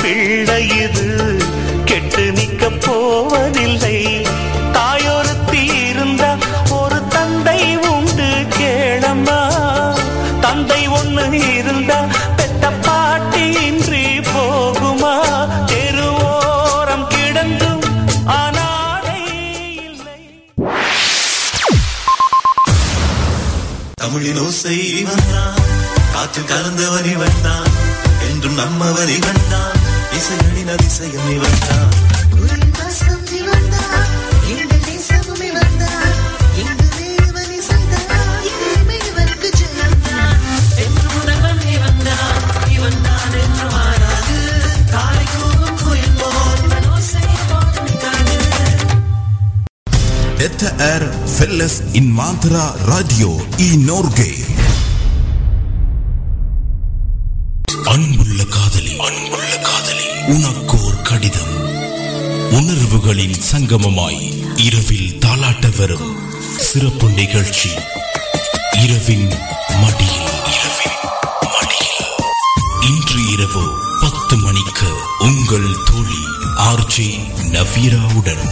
பிள்ளை இது கெட்டு நிக்க போவதில்லை தாயொருத்தி இருந்தா ஒரு தந்தை உண்டு கேளம்மா தந்தை ஒண்ணு இருந்தா பெத்த பாட்டி இன்றி போகுமா தெருவோரம் கிடந்தும் அனாதை இல்லை தமிழின் ஓசை வந்தான் காற்று கலந்தவன் இவன் தான் என்றும் நம்மவன் இவன் தான் இசையனின் அதிசயம் இவன் தான் Detta är Felles Invandrara Radio i Norge. அன்புள்ள காதலி அன்புள்ள காதலி உனக்கோர் கடிதம் உணர்வுகளின் சங்கமமாய் இரவில் தாலாட்ட வரும் சிறப்பு நிகழ்ச்சி இரவின் மடியில் இரவின் மடியில் இன்று இரவு பத்து மணிக்கு உங்கள் தோழி ஆர்ஜே நவீராவுடன்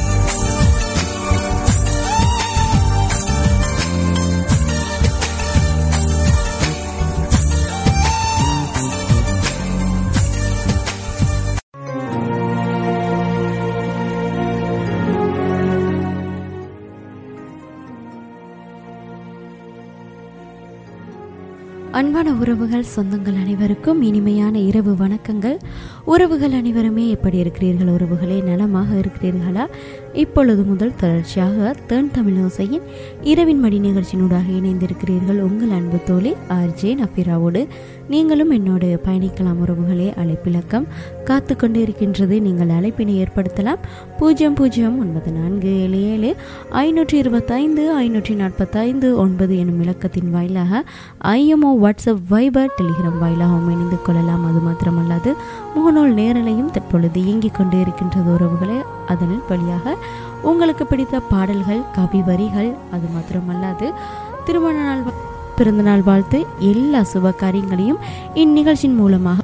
அன்பான உறவுகள் சொந்தங்கள் அனைவருக்கும் இனிமையான இரவு வணக்கங்கள் உறவுகள் அனைவருமே எப்படி இருக்கிறீர்கள் உறவுகளே நலமாக இருக்கிறீர்களா இப்பொழுது முதல் தொடர்ச்சியாக தேன் தமிழோசையின் இரவின் மடி நிகழ்ச்சியினூடாக இணைந்திருக்கிறீர்கள் உங்கள் அன்பு தோழி ஆர்ஜே நபிராவோடு நீங்களும் என்னோடு பயணிக்கலாம் உறவுகளே அழைப்பிலக்கம் காத்து கொண்டு இருக்கின்றது நீங்கள் அழைப்பினை ஏற்படுத்தலாம் பூஜ்ஜியம் பூஜ்ஜியம் ஒன்பது நான்கு ஏழு ஏழு ஐநூற்றி இருபத்தைந்து ஐநூற்றி நாற்பத்தைந்து ஒன்பது எனும் இலக்கத்தின் வாயிலாக ஐஎம்ஓ வாட்ஸ்அப் வைபர் டெலிகிராம் வாயிலாகவும் இணைந்து கொள்ளலாம் அது மாத்திரமல்லாது முகநூல் நேரலையும் தற்பொழுது இயங்கிக் கொண்டு இருக்கின்றது உறவுகளே அதன் வழியாக உங்களுக்கு பிடித்த பாடல்கள் கவி வரிகள் அது மாத்திரமல்லாது திருமண நாள் வா- பிறந்தநாள் வாழ்த்து எல்லா சுப காரியங்களையும் இந்நிகழ்ச்சியின் மூலமாக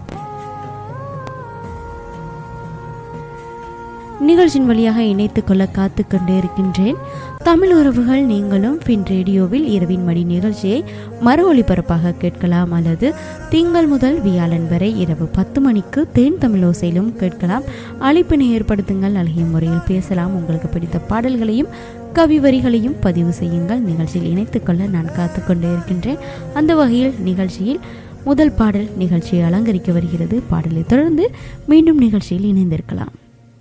நிகழ்ச்சியின் வழியாக இணைத்துக் கொள்ள காத்து கொண்டே இருக்கின்றேன் தமிழ் உறவுகள் நீங்களும் பின் ரேடியோவில் இரவின் மணி நிகழ்ச்சியை மறு ஒளிபரப்பாக கேட்கலாம் அல்லது திங்கள் முதல் வியாழன் வரை இரவு பத்து மணிக்கு தேன் தமிழோசையிலும் கேட்கலாம் அழைப்பினை ஏற்படுத்துங்கள் அழகிய முறையில் பேசலாம் உங்களுக்கு பிடித்த பாடல்களையும் கவி வரிகளையும் பதிவு செய்யுங்கள் நிகழ்ச்சியில் இணைத்துக் கொள்ள நான் காத்து கொண்டே இருக்கின்றேன் அந்த வகையில் நிகழ்ச்சியில் முதல் பாடல் நிகழ்ச்சியை அலங்கரிக்க வருகிறது பாடலை தொடர்ந்து மீண்டும் நிகழ்ச்சியில் இணைந்திருக்கலாம்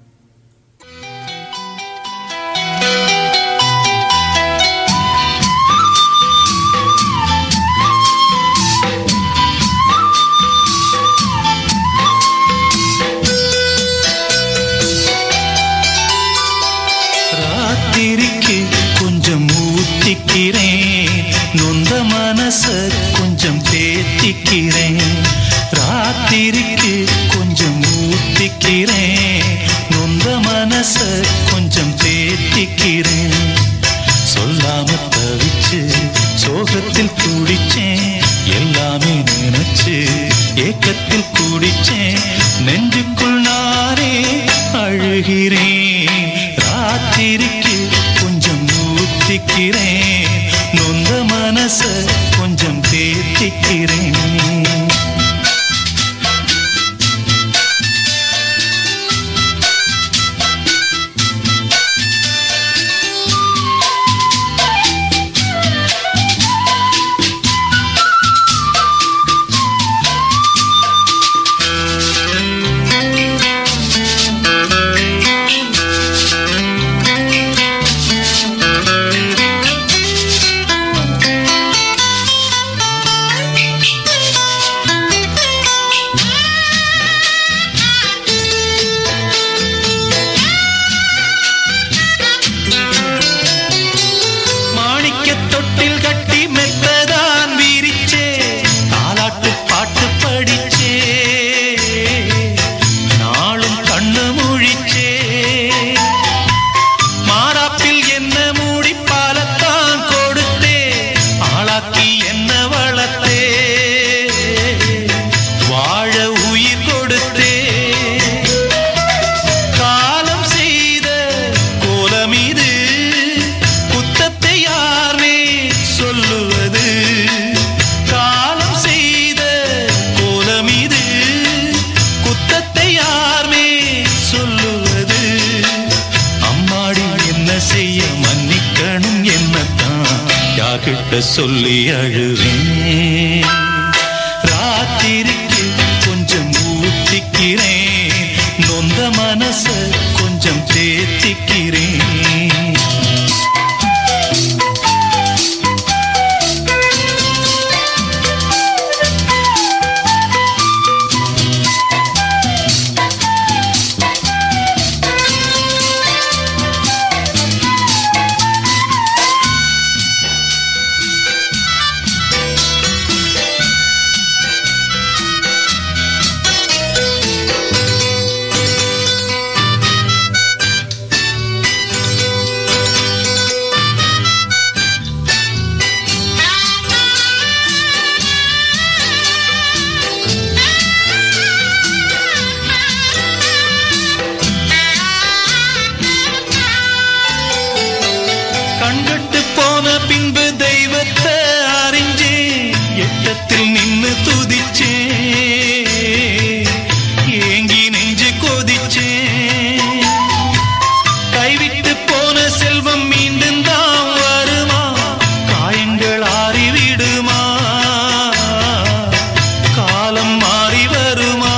ராத்திரிக்கு கொஞ்சம் ஊத்திக்கிறேன் நொந்த மனச கொஞ்சம் தேத்திக்கிறேன் ராத்திரிக்கு கொஞ்சம் ஊத்திக்கிறேன் நொந்த மனச கொஞ்சம் தேத்திக்கிறேன் சொல்லாம தவிச்சு சோகத்தில் துடிச்சேன் எல்லாமே நினைச்சு ஏக்கத்தில் குடிச்சேன் நெஞ்சுக்குள் நானே அழுகிறேன் ராத்திரிக்கு கொஞ்சம் ஊத்திக்கிறேன் நொந்த மனச கொஞ்சம் தேத்திக்கிறேன் சொல்லி அழுவேன் ராத்திரிக்கு கொஞ்சம் ஊத்திக்கிறேன் நொந்த மனச கொஞ்சம் தேத்திக்கிறேன் கண்கட்டு போன பின்பு தெய்வத்தை அறிஞ்சேன் எட்டத்தில் நின்னு துதிச்சேன் ஏங்கி நெஞ்சு கொதிச்சேன் கைவிட்டு போன செல்வம் மீண்டும் தான் வருமா காயங்கள் ஆறிவிடுமா காலம் மாறி வருமா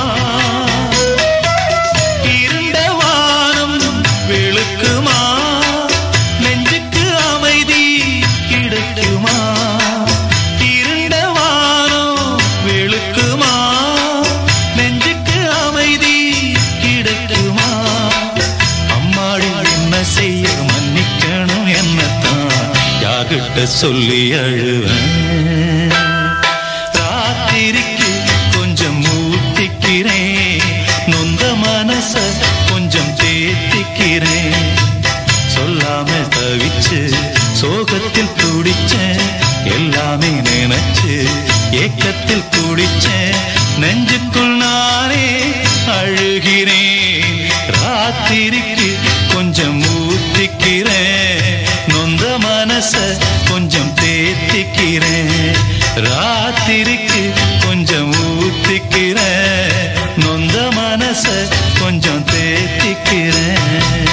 இருண்ட வானம் வெளுக்குமா நெஞ்சுக்கு அமைதி கிடைக்குமா இருண்ட வானம் வெளுக்குமா நெஞ்சுக்கு அமைதி கிடைக்குமா அம்மாடி என்ன செய்ய மன்னிக்கணும் என்னத்தான் யாகிட்ட சொல்லி அழுவேன் ராத்திரிக்கு கொஞ்சம் ஊத்திக்கிறேன் நொந்த மனச கொஞ்சம் தேத்திக்கிறேன் சொல்லாம தவிச்சு சோகத்தில் துடிச்சேன் எல்லாமே நினைச்சு ஏக்கத்தில் துடிச்சேன் நெஞ்சுக்குள் நானே அழுகிறேன் ராத்திரிக்கு கொஞ்சம் ஊத்திக்கிறேன் நொந்த மனச கொஞ்சம் தேத்திக்கிறேன் ராத்திரிக்கு கொஞ்சம் ஊத்திக்கிறேன் நொந்த மனச கொஞ்சம் தேத்திக்கிறேன்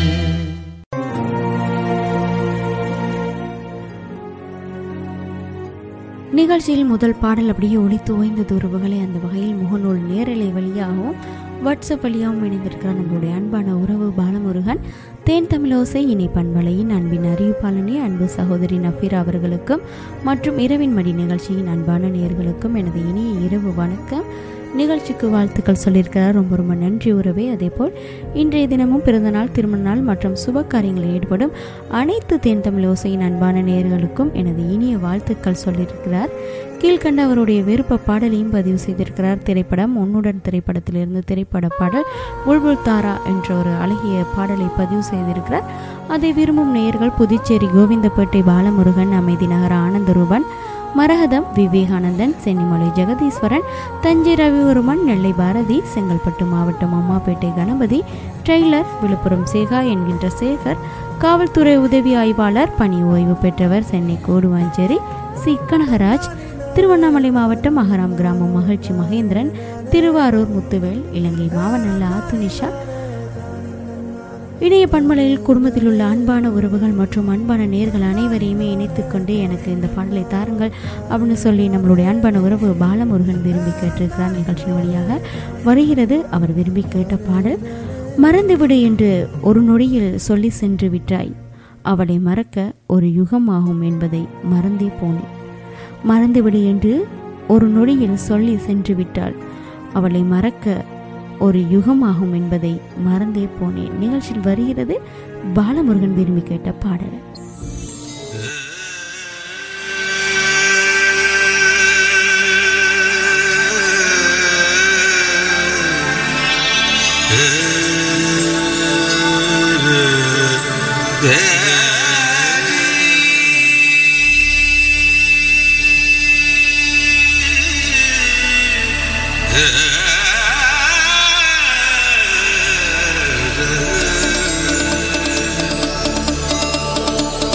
நிகழ்ச்சியில் முதல் பாடல் அப்படியே ஒளித்து ஓய்ந்தது உறவுகளை அந்த வகையில் முகநூல் நேரலை வழியாகவும் வாட்ஸ்அப் வழியாகவும் இணைந்திருக்கிறார் நம்மளுடைய அன்பான உறவு பாலமுருகன் தேன் தமிழோசை இணை பண்பலையின் அன்பின் அறிவிப்பாளனே அன்பு சகோதரி நஃபீரா அவர்களுக்கும் மற்றும் இரவின் மடி நிகழ்ச்சியின் அன்பான நேயர்களுக்கும் எனது இனிய இரவு வணக்கம் நிகழ்ச்சிக்கு வாழ்த்துக்கள் சொல்லியிருக்கிறார் ரொம்ப ரொம்ப நன்றி உறவே அதேபோல் இன்றைய தினமும் பிறந்தநாள் திருமண நாள் மற்றும் சுப காரியங்களில் ஈடுபடும் அனைத்து தேன் தமிழ் ஓசையின் அன்பான நேயர்களுக்கும் எனது இனிய வாழ்த்துக்கள் சொல்லியிருக்கிறார் கீழ்கண்ட அவருடைய விருப்ப பாடலையும் பதிவு செய்திருக்கிறார் திரைப்படம் உன்னுடன் திரைப்படத்திலிருந்து திரைப்பட பாடல் புல்புல் தாரா என்ற ஒரு அழகிய பாடலை பதிவு செய்திருக்கிறார் அதை விரும்பும் நேயர்கள் புதுச்சேரி கோவிந்தப்பேட்டை பாலமுருகன் அமைதி நகர ஆனந்தரூபன் மரகதம் விவேகானந்தன் சென்னிமலை ஜெகதீஸ்வரன் தஞ்சை ரவிவர்மன் நெல்லை பாரதி செங்கல்பட்டு மாவட்டம் அம்மாப்பேட்டை கணபதி ட்ரெய்லர் விழுப்புரம் சேகா என்கின்ற சேகர் காவல்துறை உதவி ஆய்வாளர் பணி ஓய்வு பெற்றவர் சென்னை கோடுவாஞ்சேரி சி கனகராஜ் திருவண்ணாமலை மாவட்டம் அகராம் கிராமம் மகிழ்ச்சி மகேந்திரன் திருவாரூர் முத்துவேல் இலங்கை மாவனல்ல ஆத்துனிஷா இணைய பண்பலையில் குடும்பத்தில் உள்ள அன்பான உறவுகள் மற்றும் அன்பான நேர்கள் அனைவரையுமே இணைத்துக் கொண்டு எனக்கு இந்த பாடலை தாருங்கள் அப்படின்னு சொல்லி நம்மளுடைய அன்பான உறவு பாலமுருகன் விரும்பி கேட்டிருக்கிறார் நிகழ்ச்சியின் வழியாக வருகிறது அவர் விரும்பி கேட்ட பாடல் மறந்துவிடு என்று ஒரு நொடியில் சொல்லி சென்று விட்டாய் அவளை மறக்க ஒரு யுகம் ஆகும் என்பதை மறந்தே போனேன் மறந்துவிடு என்று ஒரு நொடியில் சொல்லி சென்று விட்டாள் அவளை மறக்க ஒரு யுகமாகும் என்பதை மறந்தே போனேன் நிகழ்ச்சியில் வருகிறது பாலமுருகன் விரும்பி கேட்ட பாடல் Yeah.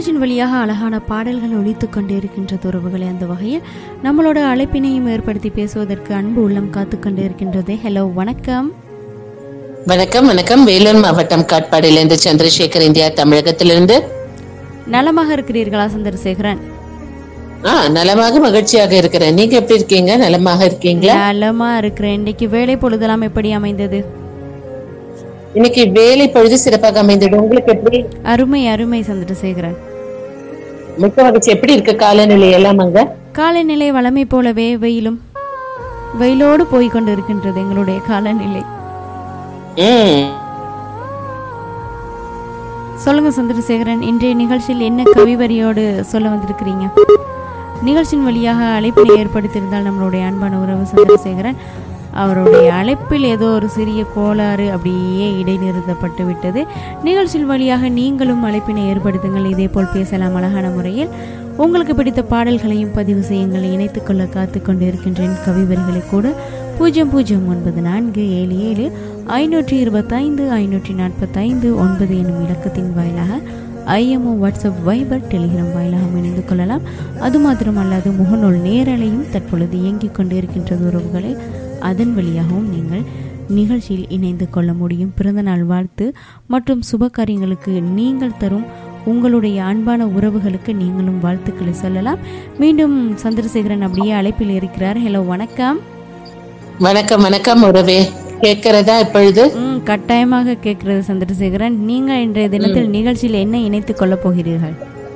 நிகழ்ச்சியின் வழியாக அழகான பாடல்கள் ஒலித்துக் கொண்டு இருக்கின்றது உறவுகளை அந்த வகையில் நம்மளோட அழைப்பினையும் ஏற்படுத்தி பேசுவதற்கு அன்பு உள்ளம் காத்து கொண்டு இருக்கின்றது ஹலோ வணக்கம் வணக்கம் வணக்கம் வேலூர் மாவட்டம் காட்பாடியிலிருந்து சந்திரசேகர் இந்தியா தமிழகத்திலிருந்து நலமாக இருக்கிறீர்களா சந்திரசேகரன் ஆ நலமாக மகிழ்ச்சியாக இருக்கிறேன் நீங்க எப்படி இருக்கீங்க நலமாக இருக்கீங்களா நலமா இருக்கிறேன் இன்னைக்கு வேலை பொழுதெல்லாம் எப்படி அமைந்தது இன்னைக்கு வேலை பொழுது சிறப்பாக அமைந்தது உங்களுக்கு எப்படி அருமை அருமை சந்திரசேகரன் மிக்க மகிழ்ச்சி எப்படி இருக்கு காலநிலை எல்லாம் அங்க காலநிலை வளமை போலவே வெயிலும் வெயிலோடு போய் கொண்டு இருக்கின்றது எங்களுடைய காலநிலை ம் சொல்லுங்க சந்திரசேகரன் இன்றைய நிகழ்ச்சியில் என்ன கவிவரியோடு சொல்ல வந்திருக்கிறீங்க நிகழ்ச்சியின் வழியாக அழைப்பினை ஏற்படுத்தியிருந்தால் நம்மளுடைய அன்பான உறவு சந்திரசேகரன் அவருடைய அழைப்பில் ஏதோ ஒரு சிறிய கோளாறு அப்படியே இடைநிறுத்தப்பட்டு விட்டது நிகழ்ச்சியின் வழியாக நீங்களும் அழைப்பினை ஏற்படுத்துங்கள் இதே போல் பேசலாம் அழகான முறையில் உங்களுக்கு பிடித்த பாடல்களையும் பதிவு செய்யுங்கள் இணைத்துக் கொள்ள காத்து கொண்டு இருக்கின்றேன் கவிவரிகளை கூட பூஜ்ஜியம் பூஜ்ஜியம் ஒன்பது நான்கு ஏழு ஏழு ஐநூற்றி இருபத்தைந்து ஐநூற்றி நாற்பத்தைந்து ஒன்பது என்னும் இலக்கத்தின் வாயிலாக ஐஎம்ஓ வாட்ஸ்அப் வைபர் டெலிகிராம் வாயிலாக இணைந்து கொள்ளலாம் அது மாத்திரமல்லாது முகநூல் நேரலையும் தற்பொழுது இயங்கிக் கொண்டு இருக்கின்றது உறவுகளை அதன் வழியாகவும் நீங்கள் நிகழ்ச்சியில் இணைந்து கொள்ள முடியும் பிறந்தநாள் வாழ்த்து மற்றும் சுப காரியங்களுக்கு நீங்கள் தரும் உங்களுடைய அன்பான உறவுகளுக்கு நீங்களும் வாழ்த்துக்களை சொல்லலாம் மீண்டும் சந்திரசேகரன் அப்படியே அழைப்பில் இருக்கிறார் ஹலோ வணக்கம் வணக்கம் வணக்கம் உறவே கேட்கிறதா இப்பொழுது ம் கட்டாயமாக கேட்கிறது சந்திரசேகரன் நீங்கள் இன்றைய தினத்தில் நிகழ்ச்சியில் என்ன இணைத்துக் கொள்ளப் போகிறீர்கள்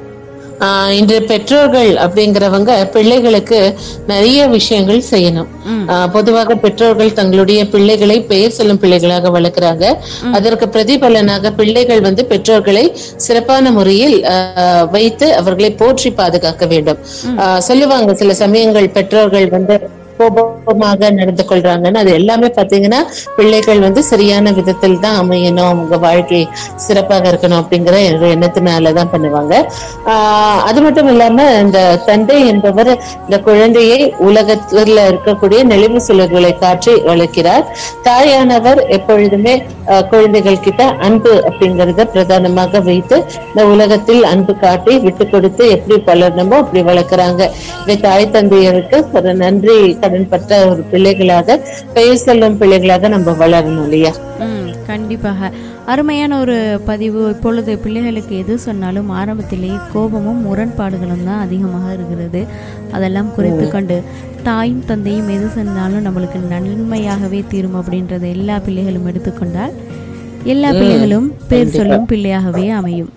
ஆஹ் இன்று பெற்றோர்கள் அப்படிங்கிறவங்க பிள்ளைகளுக்கு நிறைய விஷயங்கள் செய்யணும் ஆஹ் பொதுவாக பெற்றோர்கள் தங்களுடைய பிள்ளைகளை பெயர் சொல்லும் பிள்ளைகளாக வளர்க்குறாங்க அதற்கு பிரதிபலனாக பிள்ளைகள் வந்து பெற்றோர்களை சிறப்பான முறையில் ஆஹ் வைத்து அவர்களை போற்றி பாதுகாக்க வேண்டும் ஆஹ் சொல்லுவாங்க சில சமயங்கள் பெற்றோர்கள் வந்து கோபமாக நடந்து கொள்றாங்கன்னு அது எல்லாமே பாத்தீங்கன்னா பிள்ளைகள் வந்து சரியான விதத்தில் தான் அமையணும் அவங்க வாழ்க்கை சிறப்பாக இருக்கணும் அப்படிங்கிற ஒரு எண்ணத்தினாலதான் பண்ணுவாங்க ஆஹ் அது மட்டும் இல்லாம இந்த தந்தை என்பவர் இந்த குழந்தையை உலகத்துல இருக்கக்கூடிய நெளிவு சுழல்களை காற்றி வளர்க்கிறார் தாயானவர் எப்பொழுதுமே ஆஹ் குழந்தைகள் கிட்ட அன்பு அப்படிங்கறத பிரதானமாக வைத்து இந்த உலகத்தில் அன்பு காட்டி விட்டு கொடுத்து எப்படி வளரணுமோ அப்படி வளர்க்குறாங்க இதை தாய் தந்தையருக்கு ஒரு நன்றி கடன் பட்ட ஒரு பிள்ளைகளாக பெயர் சொல்லும் பிள்ளைகளாக நம்ம வளரணும் இல்லையா ம் கண்டிப்பாக அருமையான ஒரு பதிவு இப்பொழுது பிள்ளைகளுக்கு எது சொன்னாலும் ஆரம்பத்திலேயே கோபமும் முரண்பாடுகளும் தான் அதிகமாக இருக்கிறது அதெல்லாம் குறைத்து கொண்டு தாயும் தந்தையும் எது சொன்னாலும் நம்மளுக்கு நன்மையாகவே தீரும் அப்படின்றத எல்லா பிள்ளைகளும் எடுத்துக்கொண்டால் எல்லா பிள்ளைகளும் பேர் சொல்லும் பிள்ளையாகவே அமையும்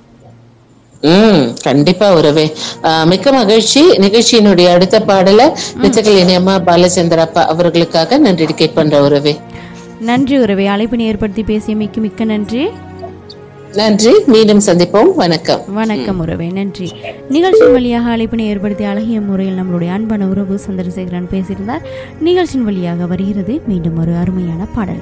உம் கண்டிப்பா உறவே ஆஹ் மிக்க மகிழ்ச்சி நிகழ்ச்சியினுடைய அடுத்த பாடல நிச்சயங்கள் இனியம்மா பாலச்சந்திரப்பா அவர்களுக்காக நன்றி கேட்பன்ற உறவே நன்றி உறவை அழைப்பினை ஏற்படுத்தி பேசிய மிக்க மிக்க நன்றி நன்றி மீண்டும் சந்திப்போம் வணக்கம் வணக்கம் உறவே நன்றி நிகழ்ச்சியின் வழியாக அழைப்பினை ஏற்படுத்தி அழகிய முறையில் நம்மளுடைய அன்பான உறவு சந்திரசேகரன் பேசியிருந்தார் நிகழ்ச்சியின் வழியாக வருகிறது மீண்டும் ஒரு அருமையான பாடல்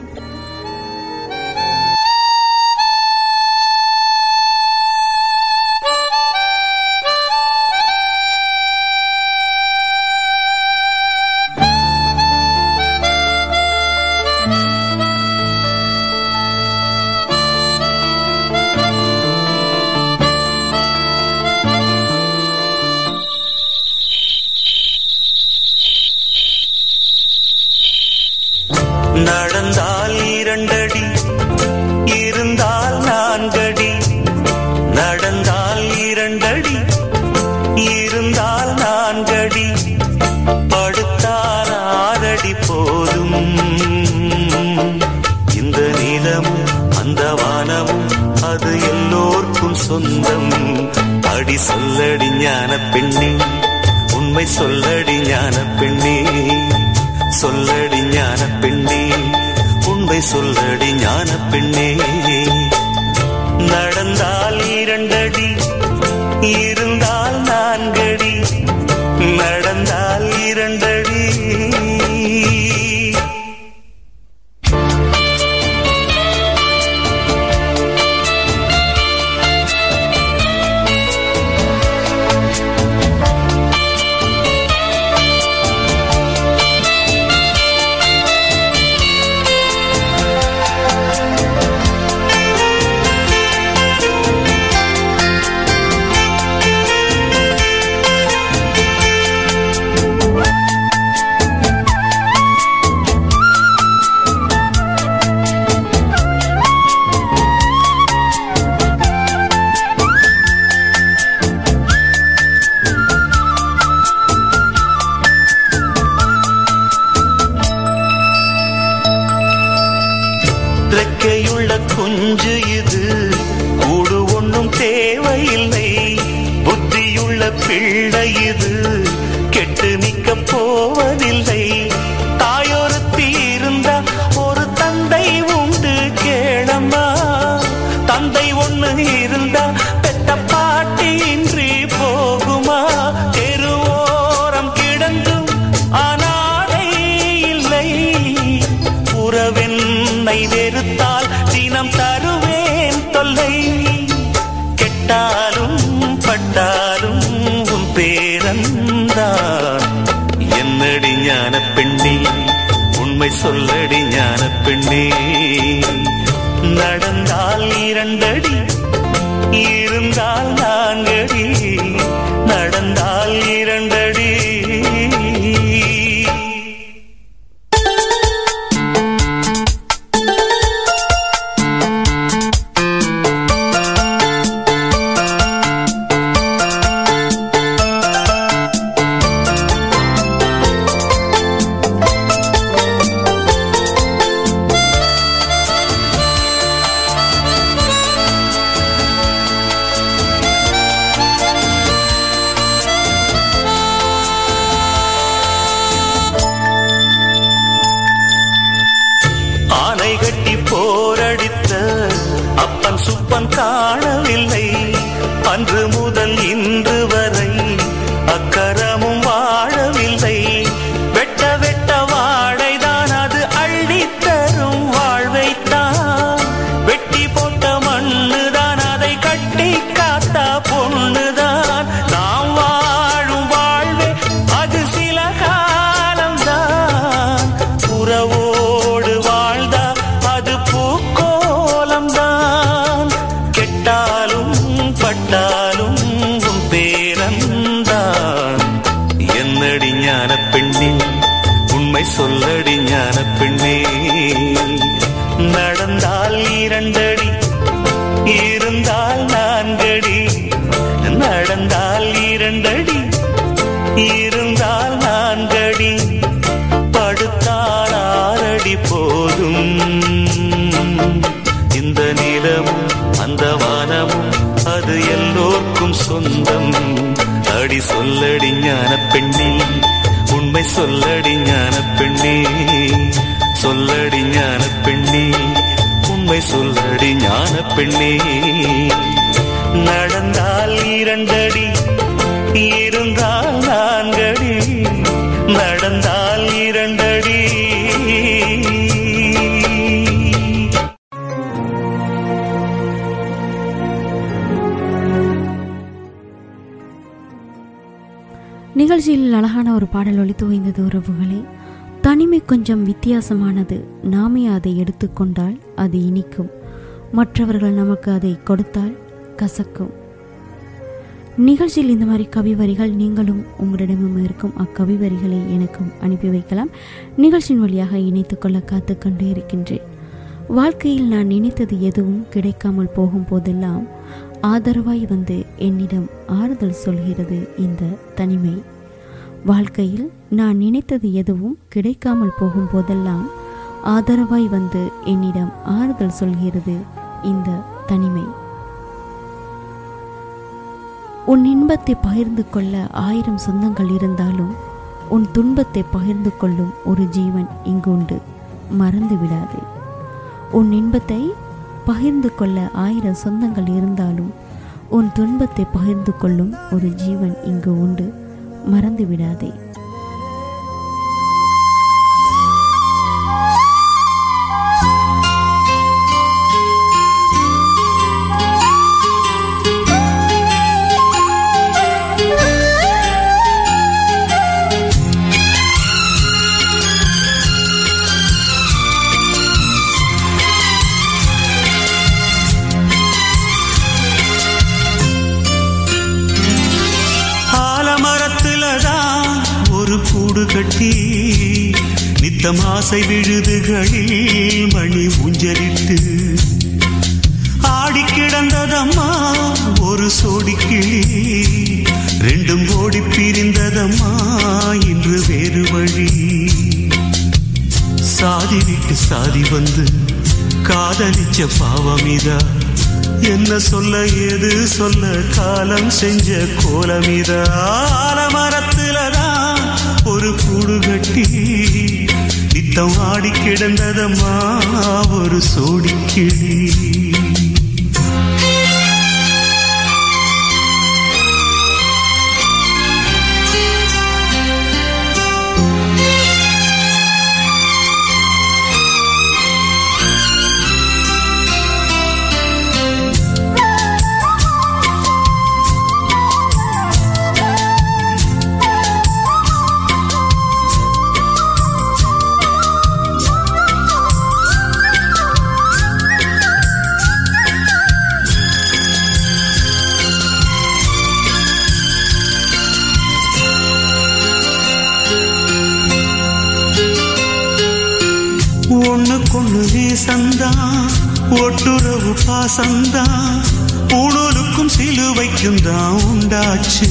நடந்தால் இரண்டடி இருந்தால் நான்கடி நடந்தால் இரண்டடி இருந்தால் நான்கடி படுத்தால் ஆறடி போதும் இந்த நிலமும் அந்த வானமும் அது எல்லோர்க்கும் சொந்தம் அடி சொல்லடி ஞான பெண்ணே உண்மை சொல்லடி ஞான பெண்ணே சொல்லடி ஞான பெண்ணே உண்மை சொல்லடி ஞான பெண்ணே நடந்தால் இரண்டடி இருந்தால் நான்கடி நடந்தால் இரண்டடி ரெக்கையுள்ள குஞ்சு இது கூடு ஒண்ணும் தேவையில்லை புத்தியுள்ள பிள்ளை இது கெட்டு நிக்க போவதில்லை தாயொருத்தி இருந்தா ஒரு தந்தை உண்டு கேளம்மா தந்தை ஒண்ணு இருந்தா பெத்த பாட்டி இன்றி போகுமா தெருவோரம் கிடந்தும் அனாதை இல்லை உறவென்னை வெறுத்தால் தினம் தருவேன் தொல்லை கெட்டாலும் பட்டாலும் உன் பேரந்தான் என்னடி ஞான பெண்ணே உண்மை சொல்லடி ஞான பெண்ணே நடந்தால் இரண்டடி இருந்தால் நான்கடி நடந்தால் இரண்டடி ஆனை கட்டி போரடித்த அப்பன் சுப்பன் காணவில்லை அன்று முதல் இன்று வரை அக்கரமும் வாழவில்லை வெட்ட வெட்ட வாழைதான் அது அள்ளித் தரும் வாழ்வைத்தான் வெட்டி போட்ட மண்ணுதான் அதை கட்டி காத்தா பொண்ணுதான் நாம் வாழும் வாழ்வே அது சில காலம்தான் உறவோடு வாழ்ந்தா அது பூக்கோலம்தான் கெட்டாலும் பட்டாலும் உன் பேரந்தான் என்னடி ஞான பெண்ணே உண்மை சொல்லடி ஞான பெண்ணே நடந்தால் இரண்டடி இருந்தால் நான்கடி நடந்தால் இரண்டடி இருந்தால் நான்கடி படுத்தால் ஆறடி போதும் இந்த நிலமும் அந்த வானமும் அது எல்லோர்க்கும் சொந்தம் அடி சொல்லடி ஞான பெண்ணே உண்மை சொல்லடி ஞான பெண்ணே சொல்லடி ஞான பெண்ணே உண்மை சொல்லடி ஞான பெண்ணே நடந்தால் இரண்டடி இருந்தால் நான்கடி நடந்தால் இரண்டடி நிகழ்ச்சியில் அழகான ஒரு பாடல் ஒலித்து ஓய்ந்தது உறவுகளே தனிமை கொஞ்சம் வித்தியாசமானது நாமே அதை எடுத்துக்கொண்டால் அது இனிக்கும் மற்றவர்கள் நமக்கு அதை கொடுத்தால் கசக்கும் நிகழ்ச்சியில் இந்த மாதிரி கவி வரிகள் நீங்களும் உங்களிடமும் இருக்கும் அக்கவி வரிகளை எனக்கும் அனுப்பி வைக்கலாம் நிகழ்ச்சியின் வழியாக இணைத்துக் கொள்ள காத்துக்கொண்டே இருக்கின்றேன் வாழ்க்கையில் நான் நினைத்தது எதுவும் கிடைக்காமல் போகும் போதெல்லாம் ஆதரவாய் வந்து என்னிடம் ஆறுதல் சொல்கிறது இந்த தனிமை வாழ்க்கையில் நான் நினைத்தது எதுவும் கிடைக்காமல் போகும் போதெல்லாம் ஆதரவாய் வந்து என்னிடம் ஆறுதல் சொல்கிறது இந்த தனிமை உன் இன்பத்தை பகிர்ந்து கொள்ள ஆயிரம் சொந்தங்கள் இருந்தாலும் உன் துன்பத்தை பகிர்ந்து கொள்ளும் ஒரு ஜீவன் இங்கு உண்டு மறந்து விடாதே உன் இன்பத்தை பகிர்ந்து கொள்ள ஆயிரம் சொந்தங்கள் இருந்தாலும் உன் துன்பத்தை பகிர்ந்து கொள்ளும் ஒரு ஜீவன் இங்கு உண்டு மறந்து விடாதே ஆலமரத்துல தான் ஒரு கூடு கட்டி நித்தம் ஆசை விழுதுகளில் மணி ஊஞ்சலிட்டு ஆடி கிடந்ததம்மா ஒரு சோடி கிளி ரெண்டும் ஓடி பிரிந்ததம்மா இன்று வேறு வழி சாதி விட்டு சாதி வந்து காதலிச்ச பாவமிதா என்ன சொல்ல ஏது சொல்ல காலம் செஞ்ச கோலமிதா ஆலமரத்துலதான் ஒரு கூடு கட்டி நித்தம் ஆடி கிடந்ததம்மா ஒரு சோடி கிளி ஒண்ணுக்கொண்ணு நேசந்தான் ஒட்டுறவு பாசந்தான் உணலுக்கும் சிலுவைக்கும் தான் உண்டாச்சு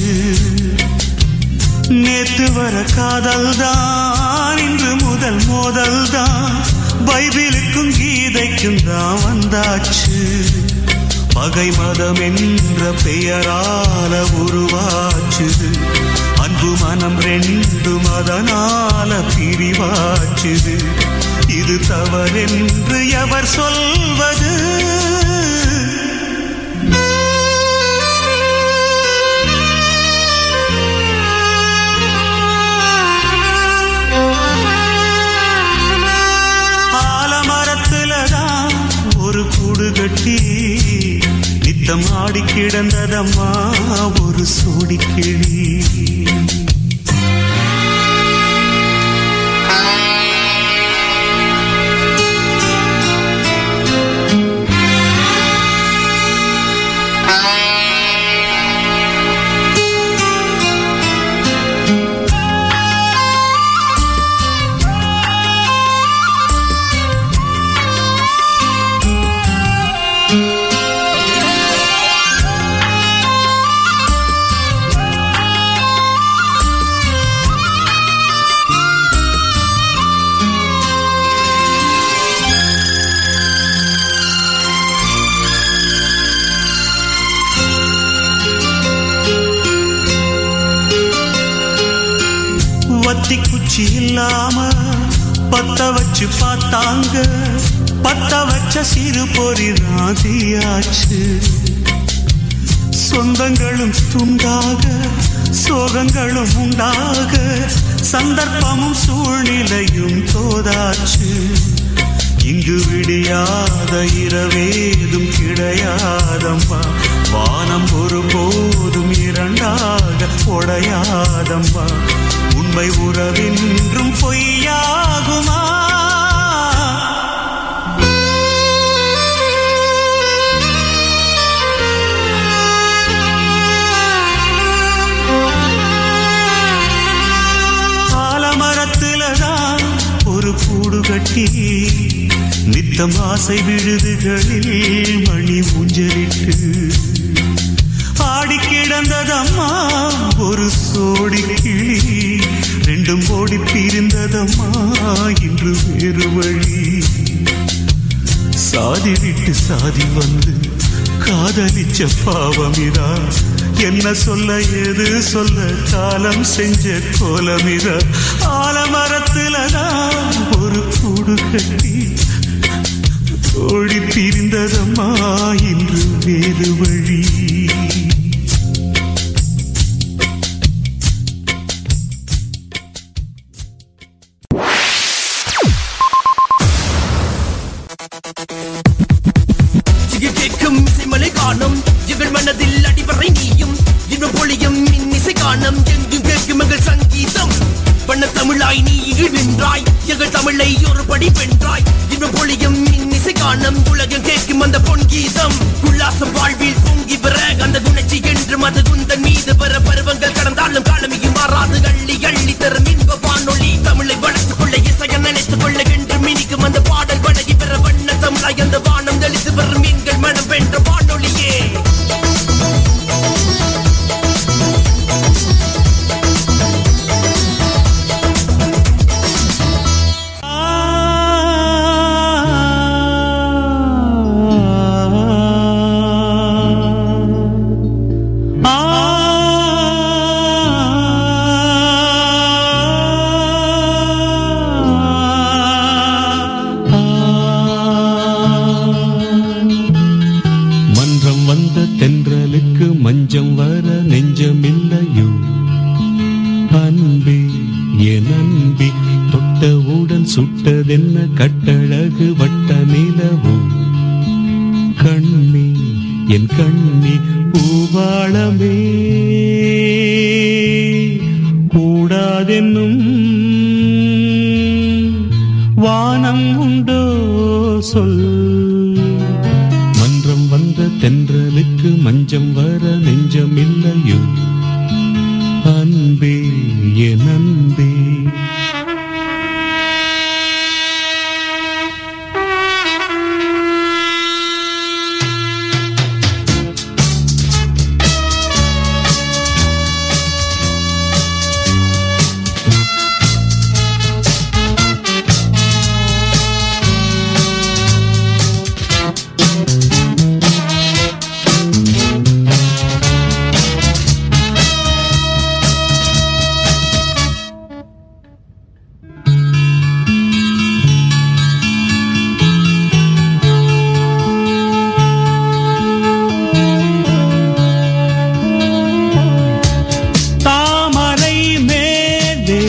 நேத்து வர காதல் தான் இன்று முதல் மோதல் தான் பைபிளுக்கும் கீதைக்கும் தான் வந்தாச்சு பகை மதம் என்ற பெயரால உருவாச்சு அன்பு மனம் ரெண்டும் அதனால பிரிவாச்சுது இது தவறென்று எவர் சொல்வது ஆலமரத்துலதான் ஒரு கூடு கட்டி நித்தம் ஆடி கிடந்ததம்மா ஒரு சோடி கிளி வத்தி குச்சி இல்லாம பத்த வச்சு பார்த்தாங்க பத்த வச்ச சிறு பொறி ராதியாச்சு சொந்தங்களும் துண்டாக சோகங்களும் உண்டாக சந்தர்ப்பமும் சூழ்நிலையும் தோதாச்சு இங்கு விடியாத இரவேதும் கிடையாதம்மா வானம் ஒருபோதும் இரண்டாக உடையாதம்மா உண்மை உறவென்றும் பொய்யாகுமா ஆலமரத்துலதான் ஒரு கூடு கட்டி நித்தம் ஆசை விழுதுகளில் மணி ஊஞ்சலிட்டு ஆடி கிடந்ததம்மா ஒரு சோடி கிளி ரெண்டும் ஓடி பிரிந்ததம்மா இன்று வேறு வழி சாதி விட்டு சாதி வந்து காதலிச்ச பாவமிதா என்ன சொல்ல எது சொல்ல காலம் செஞ்ச கோலமிதா ஆலமரத்துலதான் ஒரு கூடு கட்டி ஓடி பிரிந்ததம்மா இன்று வேறு வழி இங்கு கேட்கும் இசைமலை காணும் எங்கள் மனதில் அடிவரை நீயும் இன்னும் பொழியும் இன்னிசை காணும் எங்கும் கேட்கும் எங்கள் சங்கீதம் பண்ண தமிழாய் நீ இங்கு நின்றாய் எங்கள் தமிழை ஒரு படி வென்றாய் இன்னும் பொழியும் இன்னிசை காணும் உலகம் கேட்கும் அந்த பொன் கீதம் உல்லாசம் வாழ்வில் பொங்கி வர அந்த குணச்சி என்று மது குந்தன் மீது வர பருவங்கள் கடந்தாலும் காலமியும் மாறாது அள்ளி அள்ளி தரும் இன்ப வானொலி தமிழை வளர்த்துக் கொள்ள இசையை நினைத்துக் கொள்ள என்று மினிக்கும் அந்த பாடல் வழங்கி பெற வண்ண தமிழாய் அந்த வானம் தெளித்து வரும் மீன்கள் மனம் வென்ற வானொலியே ஆ மஞ்சம் வர நெஞ்சமில்லையோ அன்பே என் அன்பே தொட்டவுடன் சுட்டதென்ன கட்டழகு வட்ட நிலவோ கண்ணே என் கண்ணே பூவாளமே கூடாதென்னும் வானம் உண்டோ சொல் மன்றம் வந்த தென்றலுக்கு மஞ்சம் வர நெஞ்சமில்லையோ அன்பே என் அன்பே தாமரை மேலே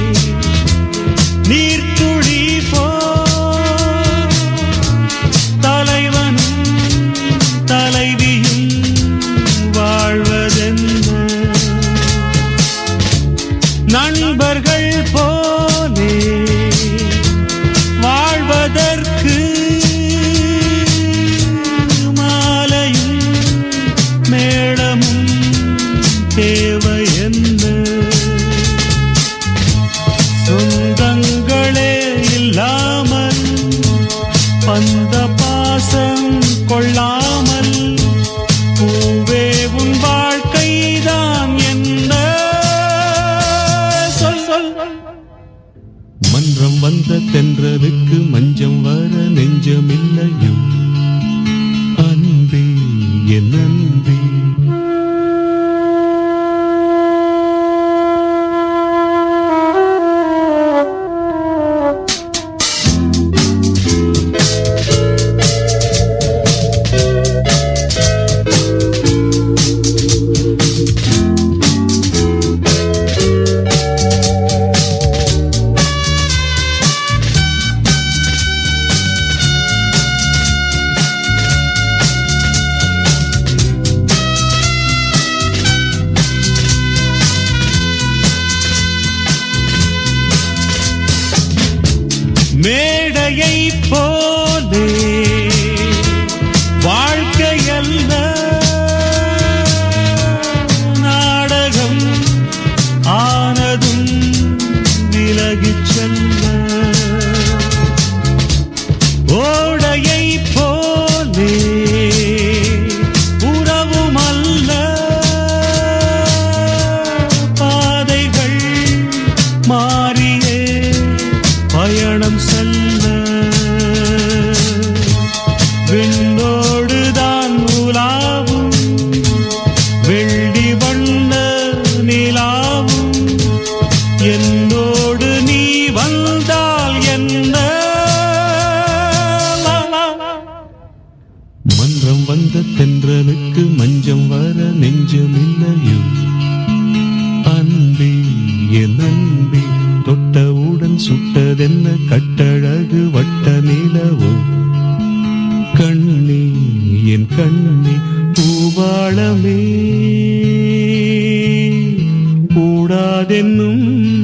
நீர்த்துளி போ தலைவனும் தலைவியும் வாழ்வதென்ன நண்பர்கள் போலே வாழ்வதற்கு மாலையும் மேளமும் தேவை என்ன சொந்தங்களே இல்லாமல் பந்த பாசம் கொள்ளாமல் பூவே உன் வாழ்க்கைதான் என்ன சொல் சொல் மன்றம் வந்த தென்றலுக்கு மஞ்சம் வர நெஞ்சமில்லையோ அன்பே என் அன்பே மேடையை போலே வாழ்க்கையல்ல நாடகம் ஆனதும் விலகிச் செல்ல ஓடையை போலே உறவுமல்ல பாதைகள் மாறியே பயணம் செல்ல விண்ணோடுதான் உலாவும் வெள்ளி வண்ண நிலாவும் என்னோடு நீ வந்தால் என்ன மன்றம் வந்த தென்றலுக்கு மஞ்சம் வர நெஞ்சமில்லையோ அன்பே என் அன்பே தொட்டவுடன் சுட்டதென்ன கட்டழகு வட்ட நிலவோ கண்ணே என் கண்ணே பூவாளமே கூடாதென்னும்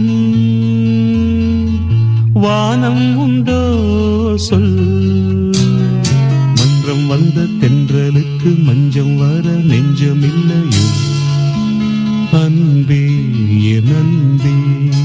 வானம் உண்டோ சொல் மன்றம் வந்த தென்றலுக்கு மஞ்சம் வர நெஞ்சமில்லையோ அன்பே என் அன்பே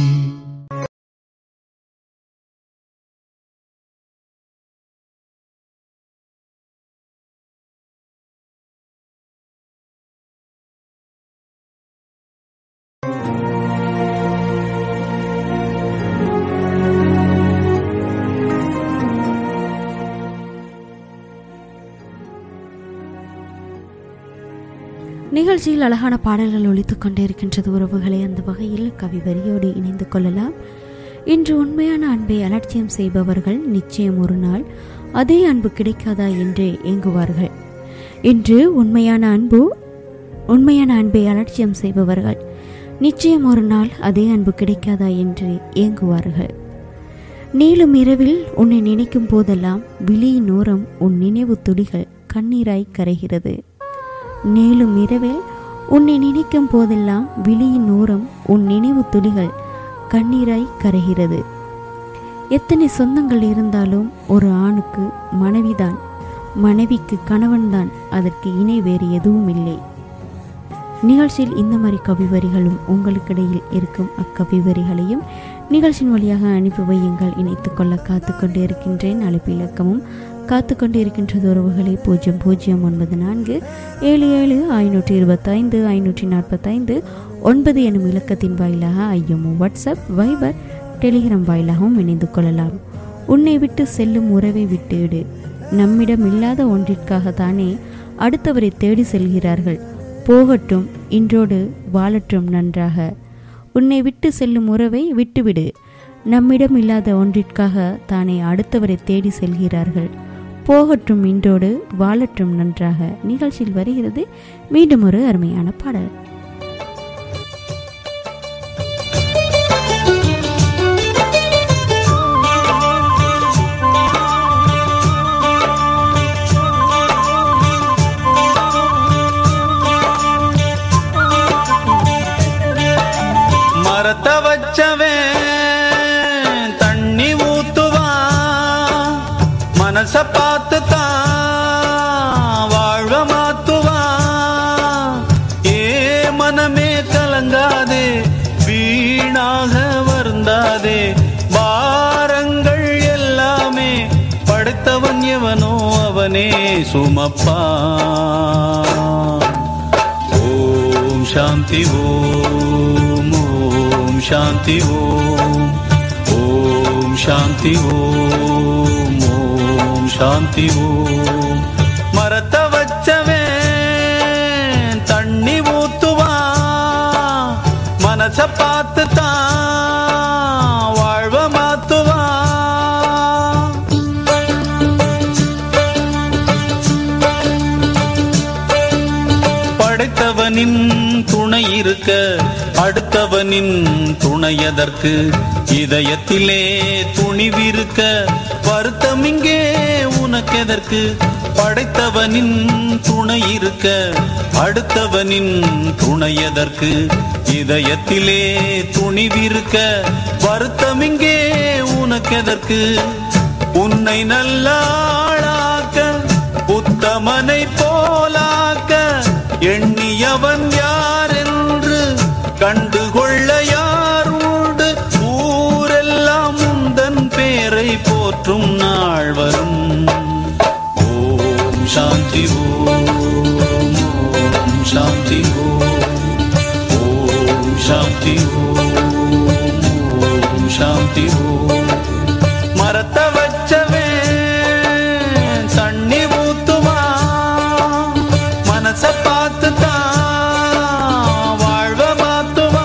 நிகழ்ச்சியில் அழகான பாடல்கள் ஒலித்துக் கொண்டே இருக்கின்றது உறவுகளை அந்த வகையில் கவி வரியோடு இணைந்து கொள்ளலாம் இன்று உண்மையான அன்பை அலட்சியம் செய்பவர்கள் நிச்சயம் ஒரு நாள் அதே அன்பு கிடைக்காதா என்று ஏங்குவார்கள் இன்று உண்மையான அன்பு உண்மையான அன்பை அலட்சியம் செய்பவர்கள் நிச்சயம் ஒரு நாள் அதே அன்பு கிடைக்காதா என்று ஏங்குவார்கள் நீளும் இரவில் உன்னை நினைக்கும் போதெல்லாம் விழியின் ஓரம் உன் நினைவு துளிகள் கண்ணீராய் கரைகிறது நீளும் இரவில் உன்னை நினைக்கும் போதெல்லாம் விழியின் ஓரம் உன் நினைவு துளிகள் கண்ணீராய் கரைகிறது எத்தனை சொந்தங்கள் இருந்தாலும் ஒரு ஆணுக்கு மனைவிதான் மனைவிக்கு கணவன்தான் அதற்கு இணை வேறு எதுவும் இல்லை நிகழ்ச்சியில் இந்த மாதிரி கவிவரிகளும் உங்களுக்கிடையில் இருக்கும் அக்கவிவரிகளையும் நிகழ்ச்சியின் வழியாக அனுப்பி வையுங்கள் இணைத்துக் கொள்ள காத்து கொண்டு இருக்கின்றேன் அழைப்பு இலக்கமும் காத்து கொண்டு இருக்கின்றது உறவுகளை பூஜ்ஜியம் பூஜ்ஜியம் ஒன்பது நான்கு ஏழு ஏழு ஐநூற்றி இருபத்தைந்து ஐநூற்றி நாற்பத்தைந்து ஒன்பது எனும் இலக்கத்தின் வாயிலாக ஐஎம்ஓ வாட்ஸ்அப் வைபர் டெலிகிராம் வாயிலாகவும் இணைந்து கொள்ளலாம் உன்னை விட்டு செல்லும் உறவை விட்டுவிடு நம்மிடம் இல்லாத ஒன்றிற்காக தானே அடுத்தவரை தேடி செல்கிறார்கள் போகட்டும் இன்றோடு வாழட்டும் நன்றாக உன்னை விட்டு செல்லும் உறவை விட்டுவிடு நம்மிடம் இல்லாத ஒன்றிற்காக தானே அடுத்தவரை தேடி செல்கிறார்கள் போகட்டும் இன்றோடு வாழட்டும் நன்றாக நிகழ்ச்சியில் வருகிறது மீண்டும் ஒரு அருமையான பாடல் மரத்த வச்சவன் தண்ணி ஊத்துவான் மனச பார்த்து தான் வாழ்வ மாத்துவான் ஏ மனமே கலங்காதே வீணாக வருந்தாதே பாரங்கள் எல்லாமே படைத்தவன் எவனோ அவனே சுமப்பான் ஓம் சாந்தி ஓம் ஓம் சாந்தி ஓம் ஓம் சாந்தி ஓம் ஓம் சாந்தி ஓம் மரத்த வச்சவன் தண்ணி ஊத்துவான் மனச பார்த்து தான் வாழ்வ மாத்துவான் படைத்தவனின் துணை இருக்க அடுத்தவனின் துணை எதற்கு இதயத்திலே துணிவிருக்க வருத்தம் இங்கே உனக்கெதற்கு படைத்தவனின் துணை இருக்க அடுத்தவனின் துணை எதற்கு இதயத்திலே துணிவிருக்க வருத்தம் இங்கே உனக்கெதற்கு உன்னை நல்லாளாக்க உத்தமனை போலாக்க எண்ணியவன் யார் என்று கண்டுகொள்ள யார் உண்டு ஊரெல்லாம் உந்தன் பேரை போற்றும் நாள் வரும் ஓம் சாந்தி ஓம் ஓம் சாந்தி ஓம் ஓம் சாந்தி ஓம் ஓம் சாந்தி ஓம் மரத்த வச்சவே தண்ணி ஊத்துவா மனச பார்த்து தான் வாழ்வ மாத்துவா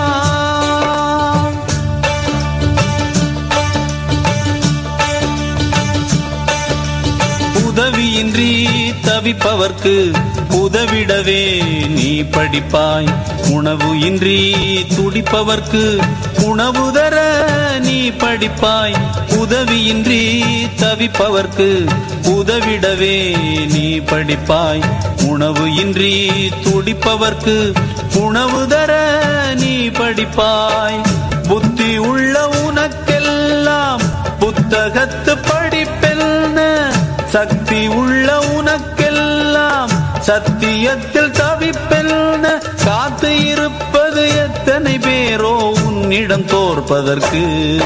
உதவியின்றி தவிப்பவர்க்கு உதவிடவே நீ படிப்பாய் உணவு இன்றி துடிப்பவர்க்கு உணவு தர நீ படிப்பாய் உதவியின்றி தவிப்பவர்க்கு உதவிடவே நீ படிப்பாய் உணவு இன்றி துடிப்பவர்க்கு உணவு தர நீ படிப்பாய் புத்தி உள்ள உனக்கெல்லாம் புத்தகத்து படிப்பெல்ன சக்தி உள்ள உனக்கெல்லாம் சத்தியத்தில் தவிப்பெல்ன காத்து இருப்பது எத்தனை பேரோ உன்னிடம் தோற்பதற்கு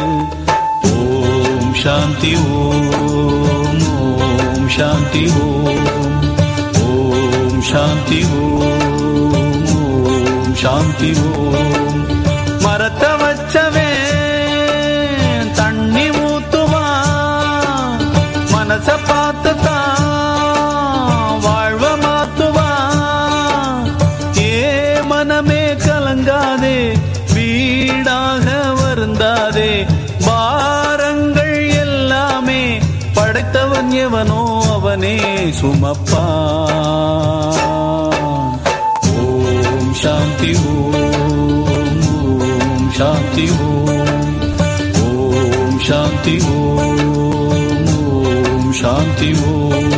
ஓம் சாந்தி ஓம் ஓம் சாந்தி ஓம் ஓம் சாந்தி ஓம் ஓம் சாந்தி ஓம் மரத்த வச்சவே தண்ணி ஊத்துவா மனச பார்த்து தான் வாழ்வ மாத்துவா ஏ மனமே கலங்காதே வீடாக வருந்தாதே பாரங்கள் எல்லாமே படைத்தவன் எவனோ அவனே சுமப்பான் ஓம் சாந்தி ஓம் ஓம் சாந்தி ஓம் ஓம் சாந்தி ஓம் ஓம் சாந்தி ஓம்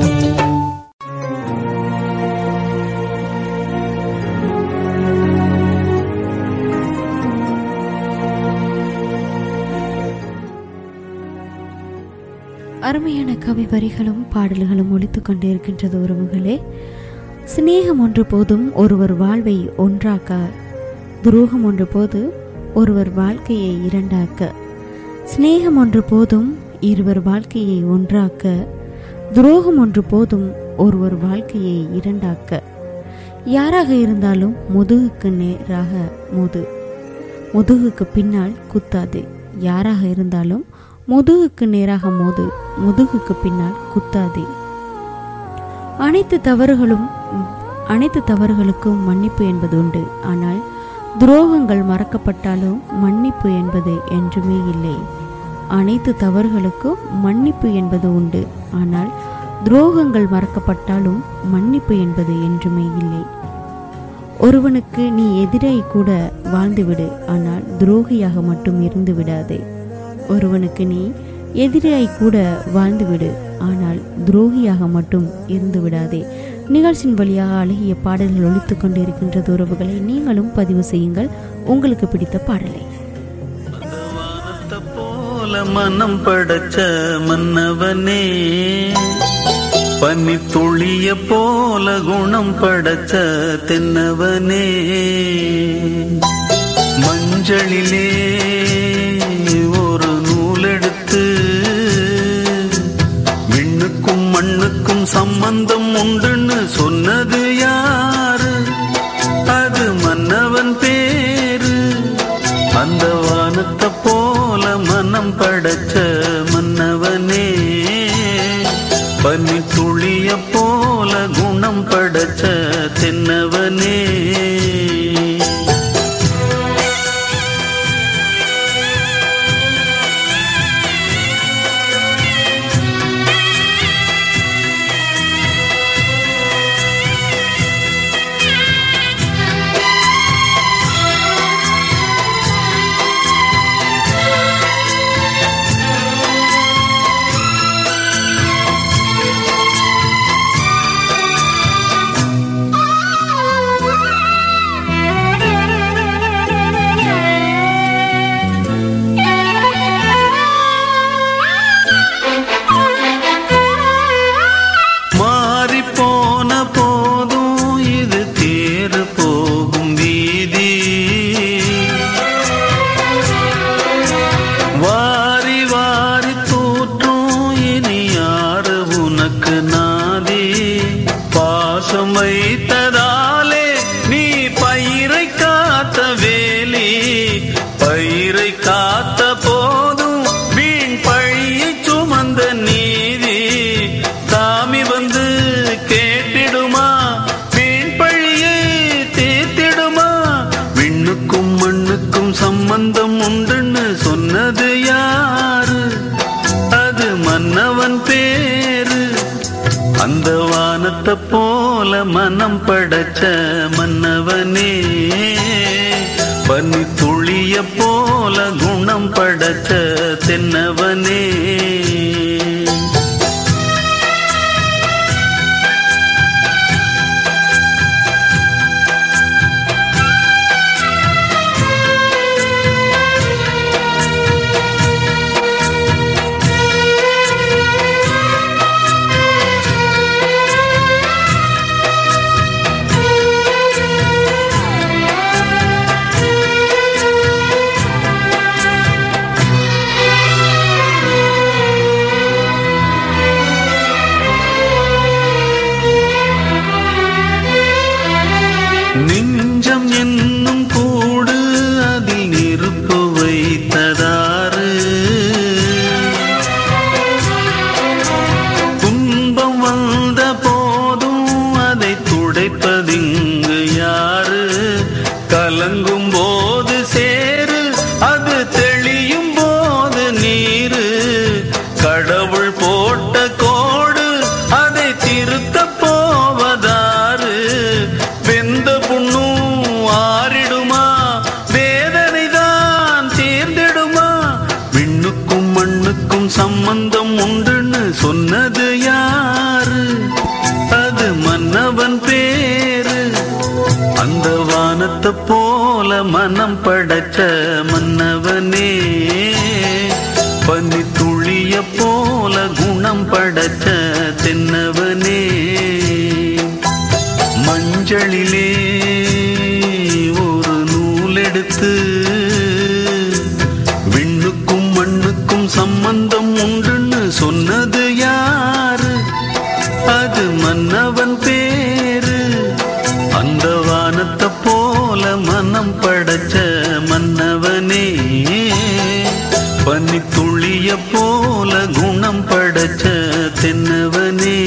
அருமையான கவி வரிகளும் பாடல்களும் ஒலித்து கொண்டிருக்கின்றது உறவுகளே சிநேகம் ஒன்று போதும் ஒருவர் வாழ்வை ஒன்றாக்க துரோகம் ஒன்று போது ஒருவர் வாழ்க்கையை இரண்டாக்க சிநேகம் ஒன்று போதும் இருவர் வாழ்க்கையை ஒன்றாக்க துரோகம் ஒன்று போதும் ஒருவர் வாழ்க்கையை இரண்டாக்க யாராக இருந்தாலும் முதுகுக்கு நேராக முது முதுகுக்கு பின்னால் குத்தாது யாராக இருந்தாலும் முதுகுக்கு நேராக மோது முதுகுக்கு பின்னால் குத்தாதே அனைத்து தவறுகளும் அனைத்து தவறுகளுக்கும் மன்னிப்பு என்பது உண்டு ஆனால் துரோகங்கள் மறக்கப்பட்டாலும் மன்னிப்பு என்பது என்றுமே இல்லை அனைத்து தவறுகளுக்கும் மன்னிப்பு என்பது உண்டு ஆனால் துரோகங்கள் மறக்கப்பட்டாலும் மன்னிப்பு என்பது என்றுமே இல்லை ஒருவனுக்கு நீ எதிரை கூட வாழ்ந்துவிடு ஆனால் துரோகியாக மட்டும் இருந்து விடாதே ஒருவனுக்கு நீ எதிராய் கூட வாழ்ந்துவிடு ஆனால் துரோகியாக மட்டும் இருந்து விடாதே நிகழ்ச்சியின் வழியாக அழகிய பாடல்கள் ஒலித்துக் கொண்டிருக்கின்றது உறவுகளை நீங்களும் பதிவு செய்யுங்கள் உங்களுக்கு பிடித்த பாடலை வானத்தை போல மனம் படைச்ச மன்னவனே பனி துளிய போல குணம் படைச்ச தென்னவனே மஞ்சளிலே ஒரு நூலெடுத்து விண்ணுக்கும் மண்ணுக்கும் சம்பந்தம் உண்டுன்னு சொன்னது யாரு அது மன்னவன் பேரு அந்த வானத்தை போல மனம் படைச்ச மன்னவனே பனி துளிய போல குணம் படைச்ச தென்னவனே மாறி போன போதும் இது தேறு போகும் வீதி வாரி வாரி தூற்றும் இனி யாரு உனக்கு நாதி பாசம் வைத்ததாலே நீ பயிரை காத்த வேலி பயிரை காத்த போதும் வீண் பழியை சுமந்த நீதி சாமி வந்து கேட்டிடுமா வீண் பழியை தீர்த்திடுமா விண்ணுக்கும் மண்ணுக்கும் சம்பந்தம் உண்டுன்னு சொன்னது யாரு அது மன்னவன் பேரு அந்த வானத்தை போல மனம் படைச்ச மன்னவனே பனி துளிய போல குணம் படைச்ச தென்னவனே வானத்தை போல மனம் படைச்ச மன்னவனே பனி துளிய போல குணம் படைச்ச தென்னவனே மஞ்சளிலே ஒரு நூல் எடுத்து விண்ணுக்கும் மண்ணுக்கும் சம்பந்தம் உண்டுன்னு சொன்னது யாரு அது மன்னவன் பேரு அந்த வானத்தை போல மனம் படைச்ச மன்னவனே பனி துளிய போல குணம் படைச்ச தென்னவனே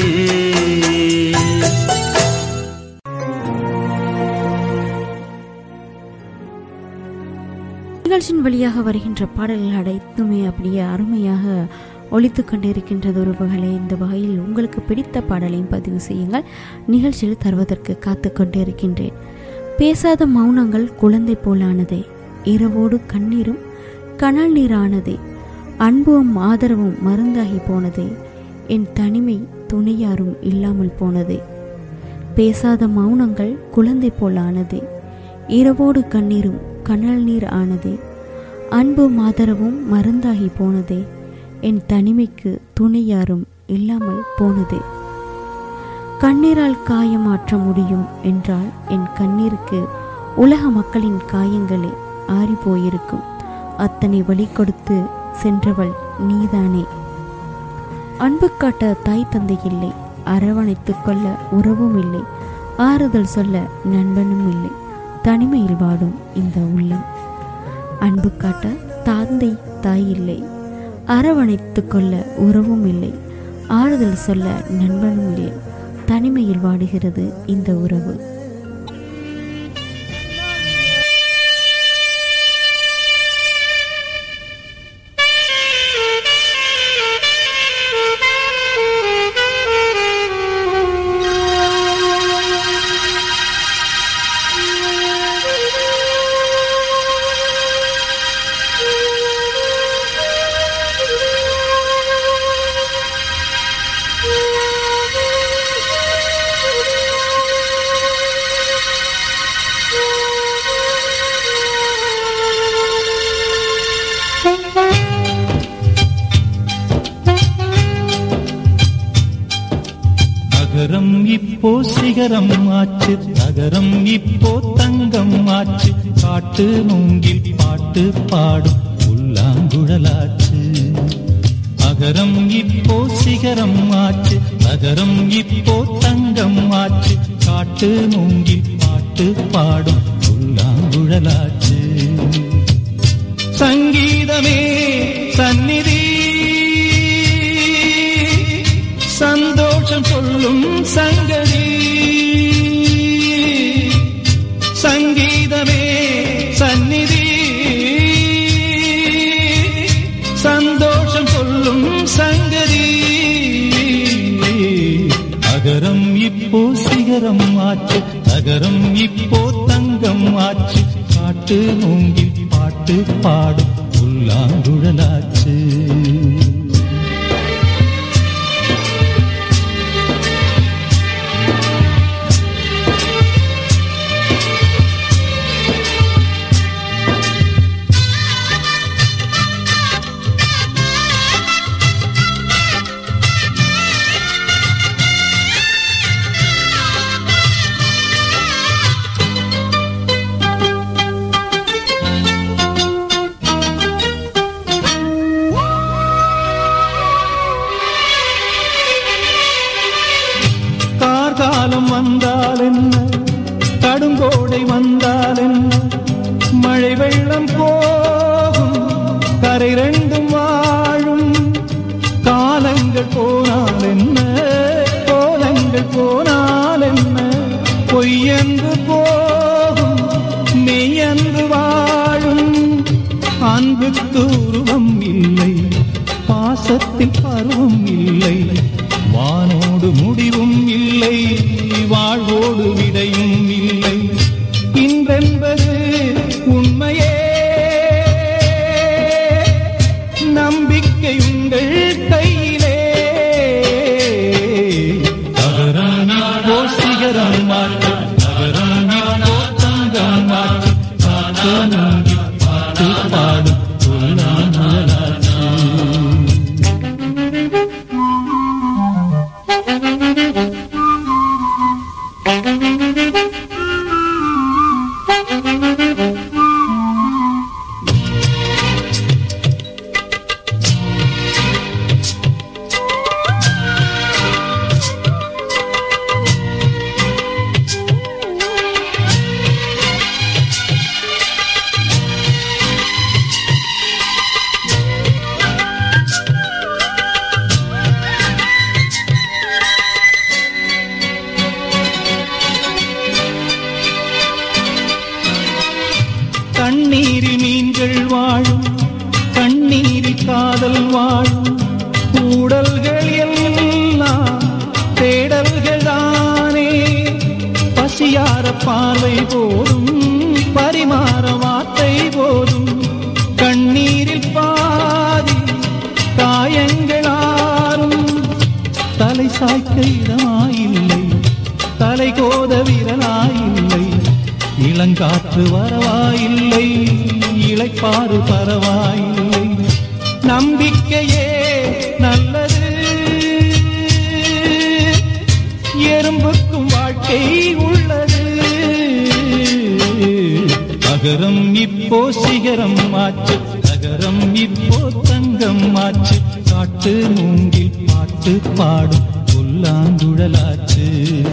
நிகழ்ச்சியின் வழியாக வருகின்ற பாடல்கள் அனைத்துமே அப்படியே அருமையாக ஒழித்து கொண்டிருக்கின்றது உறவுகளே இந்த வகையில் உங்களுக்கு பிடித்த பாடலையும் பதிவு செய்யுங்கள் நிகழ்ச்சியில் தருவதற்கு காத்து கொண்டிருக்கின்றேன் பேசாத மௌனங்கள் குழந்தை போலானதே இரவோடு கண்ணீரும் கனல் நீரானதே அன்பும் ஆதரவும் மருந்தாகி போனதே என் தனிமை துணையாரும் இல்லாமல் போனதே பேசாத மௌனங்கள் குழந்தை போலானதே இரவோடு கண்ணீரும் கனல் நீர் ஆனதே அன்பும் ஆதரவும் மருந்தாகி போனதே என் தனிமைக்கு துணை யாரும் இல்லாமல் போனதே கண்ணீரால் காயமாற்ற முடியும் என்றால் என் கண்ணீருக்கு உலக மக்களின் காயங்களே ஆறி போயிருக்கும் அத்தனை வழி கொடுத்து சென்றவள் நீதானே அன்பு காட்ட தாய் தந்தை இல்லை அரவணைத்துக் கொள்ள உறவும் இல்லை ஆறுதல் சொல்ல நண்பனும் இல்லை தனிமையில் வாடும் இந்த உள்ளம் அன்பு காட்ட தாந்தை தாய் இல்லை அரவணைத்துக் கொள்ள உறவும் இல்லை ஆறுதல் சொல்ல நண்பனும் இல்லை தனிமையில் வாடுகிறது இந்த உறவு நகரம் இப்போ சிகரம் ஆச்சு நகரம் இப்போ தங்கம் ஆச்சு காட்டு மூங்கில் பாட்டு பாடும் புல்லாங்குழலாச்சு நகரம் இப்போ சிகரம் ஆச்சு நகரம் இப்போ தங்கம் ஆச்சு காட்டு மூங்கில் பாட்டு பாடும் புல்லாங்குழலாச்சு சங்கீதமே சந்நிதி சந்தோஷம் சொல்லும் சங்கதி சங்கீதமே சந்நிதி சந்தோஷம் சொல்லும் சங்கதி அகரம் இப்போ சிகரம் ஆச்சு நகரம் இப்போ தங்கம் ஆச்சு காட்டு மூங்கில் பாட்டு பாடும் புல்லாங்குழலாச்சு கார்காலம் வந்தால் என்ன கடுங்கோடை வந்தால் என்ன மழை வெள்ளம் போகும் கரை ரெண்டும் வாழும் காலங்கள் போனால் என்ன கோலங்கள் போனால் என்ன பொய்யன்று போகும் மெய்யன்று வாழும் அன்புக்கு உருவம் இல்லை பாசத்தில் பருவம் இல்லை வானோடு முடிவும் இல்லை வாழ்வோடு விடையும் இல்லை இன்றென்பது உண்மையே நம்பிக்கை உங்கள் கையிலே நகரம் இப்போ சிகரம் மாற்று நகரம் இப்போ தங்கம் மாற்று பார்வை போதும் பரிமாற வார்த்தை போதும் கண்ணீரில் பாதி காயங்களாரும் தலை சாய்க்க இடமாயில்லை தலை கோத விரலாயில்லை இளங்காற்று வரவாயில்லை இளைப்பாறு பரவாயில்லை நம்பிக்கையே நல்லது எறும்புக்கும் வாழ்க்கை உள்ளது நகரம் இப்போ சிகரம் ஆச்சு நகரம் இப்போ தங்கம் ஆச்சு காட்டு மூங்கில் பாட்டு பாடும் புல்லாங்குழலாச்சு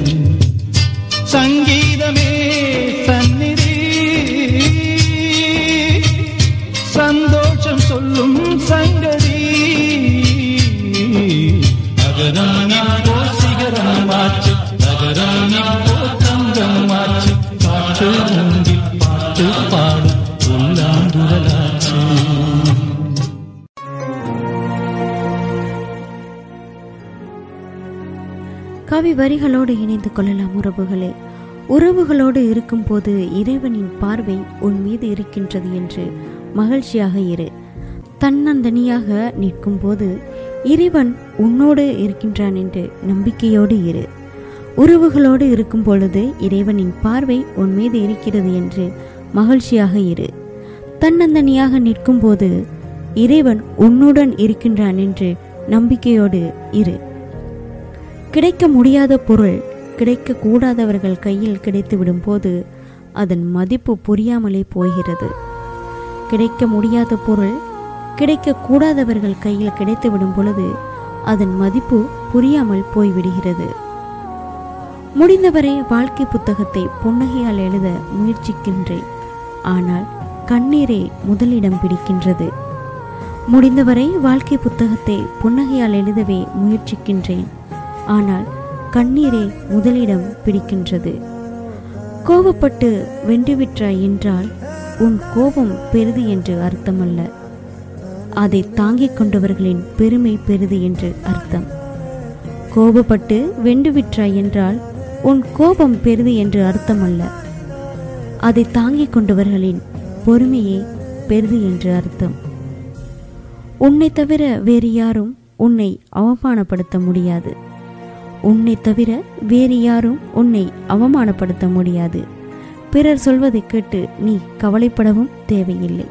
சங்கீதமே சந்நிதி சந்தோஷம் சொல்லும் சங்கதி நகரம் இப்போ சிகரம் ஆச்சு நகரம் இப்போ தங்கம் ஆச்சு காற்று மூங்கில் பாட்டு பாடும் புல்லாங்குழலாச்சு கவி வரிகளோடு இணைந்து கொள்ளலாம் உறவுகளே உறவுகளோடு இருக்கும்போது இறைவனின் பார்வை உன் மீது இருக்கின்றது என்று மகிழ்ச்சியாக இரு தன்னந்தனியாக நிற்கும் போது இறைவன் உன்னோடு இருக்கின்றான் என்று நம்பிக்கையோடு இரு உறவுகளோடு இருக்கும் பொழுது இறைவனின் பார்வை உன் மீது இருக்கிறது என்று மகிழ்ச்சியாக இரு தன்னந்தனியாக நிற்கும் போது இறைவன் உன்னுடன் இருக்கின்றான் என்று நம்பிக்கையோடு இரு கிடைக்க முடியாத பொருள் கிடைக்க கூடாதவர்கள் கையில் கிடைத்துவிடும் போது அதன் மதிப்பு புரியாமலே போகிறது கிடைக்க முடியாத பொருள் கிடைக்க கூடாதவர்கள் கையில் கிடைத்துவிடும் பொழுது அதன் மதிப்பு புரியாமல் போய்விடுகிறது முடிந்தவரை வாழ்க்கை புத்தகத்தை புன்னகையால் எழுத முயற்சிக்கின்றேன் ஆனால் கண்ணீரே முதலிடம் பிடிக்கின்றது முடிந்தவரை வாழ்க்கை புத்தகத்தை புன்னகையால் எழுதவே முயற்சிக்கின்றேன் ஆனால் கண்ணீரே முதலிடம் பிடிக்கின்றது கோபப்பட்டு வென்றுவிட்டாய் என்றால் உன் கோபம் பெரிது என்று அர்த்தமல்ல அதை தாங்கிக் கொண்டவர்களின் பெருமை பெரிது என்று அர்த்தம் கோபப்பட்டு வென்றுவிட்டாய் என்றால் உன் கோபம் பெரிது என்று அர்த்தமல்ல அதை தாங்கிக் கொண்டவர்களின் பொறுமையே பெரிது என்று அர்த்தம் உன்னை தவிர வேறு யாரும் உன்னை அவமானப்படுத்த முடியாது உன்னை தவிர வேறு யாரும் உன்னை அவமானப்படுத்த முடியாது பிறர் சொல்வதை கேட்டு நீ கவலைப்படவும் தேவையில்லை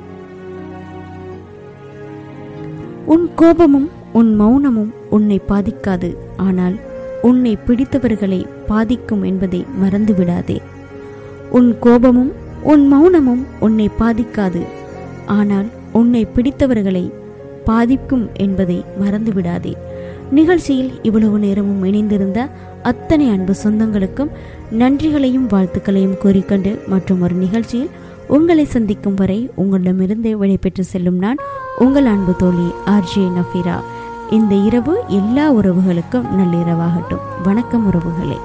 உன் கோபமும் உன் மௌனமும் உன்னை பாதிக்காது ஆனால் உன்னை பிடித்தவர்களை பாதிக்கும் என்பதை மறந்துவிடாதே உன் கோபமும் உன் மௌனமும் உன்னை பாதிக்காது ஆனால் உன்னை பிடித்தவர்களை பாதிக்கும் என்பதை மறந்துவிடாதே நிகழ்ச்சியில் இவ்வளவு நேரமும் இணைந்திருந்த அத்தனை அன்பு சொந்தங்களுக்கும் நன்றிகளையும் வாழ்த்துக்களையும் கூறிக்கொண்டு மற்றும் ஒரு நிகழ்ச்சியில் உங்களை சந்திக்கும் வரை உங்களிடமிருந்து விடைபெற்று செல்லும் நான் உங்கள் அன்பு தோழி ஆர்ஜே நஃபீரா இந்த இரவு எல்லா உறவுகளுக்கும் நள்ளிரவாகட்டும் வணக்கம் உறவுகளே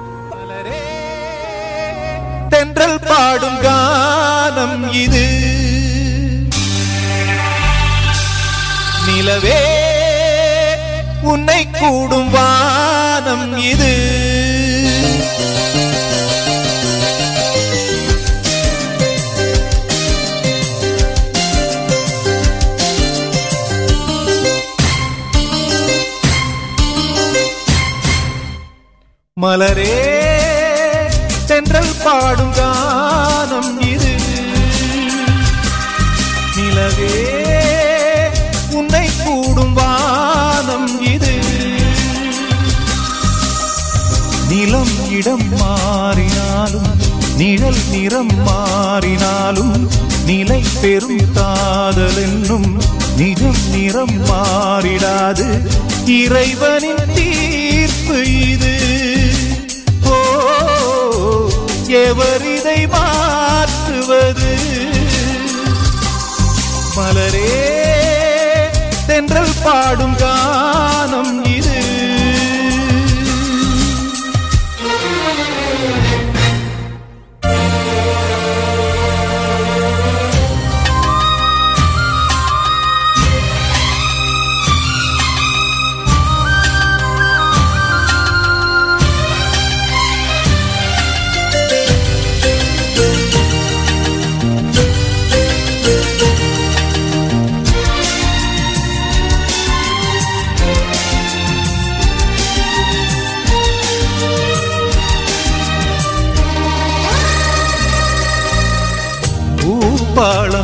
தென்றல் பாடும் கானம் இது நிலவே உன்னை கூடும் வானம் இது மலரே தென்றல் பாடும் கானம் இது நிலவே உன்னை கூடும் வானம் இது நிலம் இடம் மாறினாலும் நிழல் நிறம் மாறினாலும் நிலை பெறும் காதல் என்னும் நிஜம் நிறம் மாறிடாது இறைவனின் தீர்ப்பு இது ஓ எவர் இதை மாற்றுவது மலரே தென்றல் பாடும் கானம் இது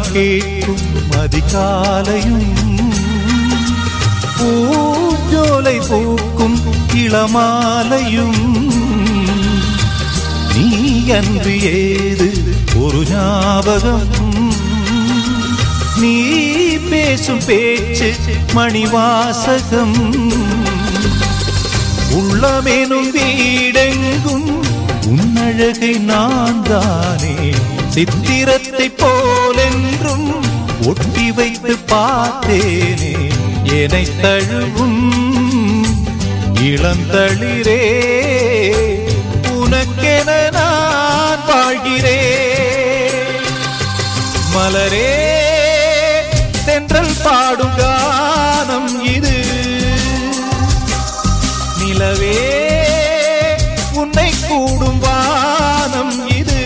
கேட்கும் அதிகாலையும் பூஜோலை பூக்கும் இளமாலையும் நீ அன்று ஏது ஒரு ஞாபகம் நீ பேசும் பேச்சு மணிவாசகம் உள்ளமெனும் வீடெங்கும் உன்னழகை நான் தானே சித்திரத்தை போலென்றும் ஒட்டி வைத்து பார்த்தேனே என்னை தழுவும் இளந்தளிரே உனக்கென நான் வாழ்கிறேன் மலரே தென்றல் பாடும் கானம் இது நிலவே உன்னை கூடும் வானம் இது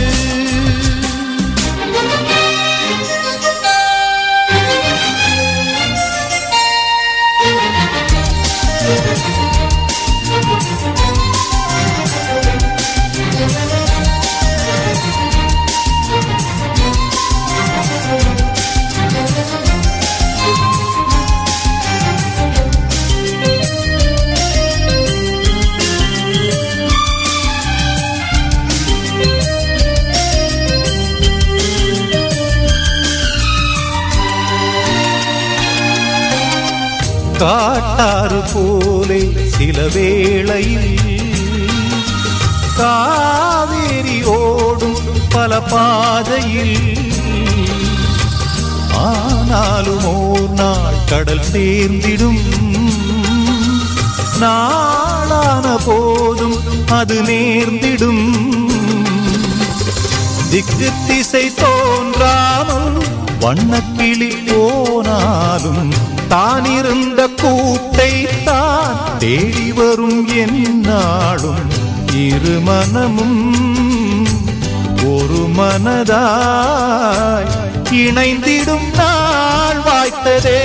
காட்டாறு போலே சில வேளையில் காவேரி ஓடும் பல பாதையில் ஆனாலும் ஓர் நாள் கடல் சேர்ந்திடும் நாளான போதும் அது நேர்ந்திடும் திக்கு திசை தோன்றாமல் வண்ணக்கிளி போனாலும் தானிருந்த கூட்டை தான் தேடி வரும் என்னாலும் இரு மனமும் ஒரு மனதாய் இணைந்திடும் நாள் வாய்த்ததே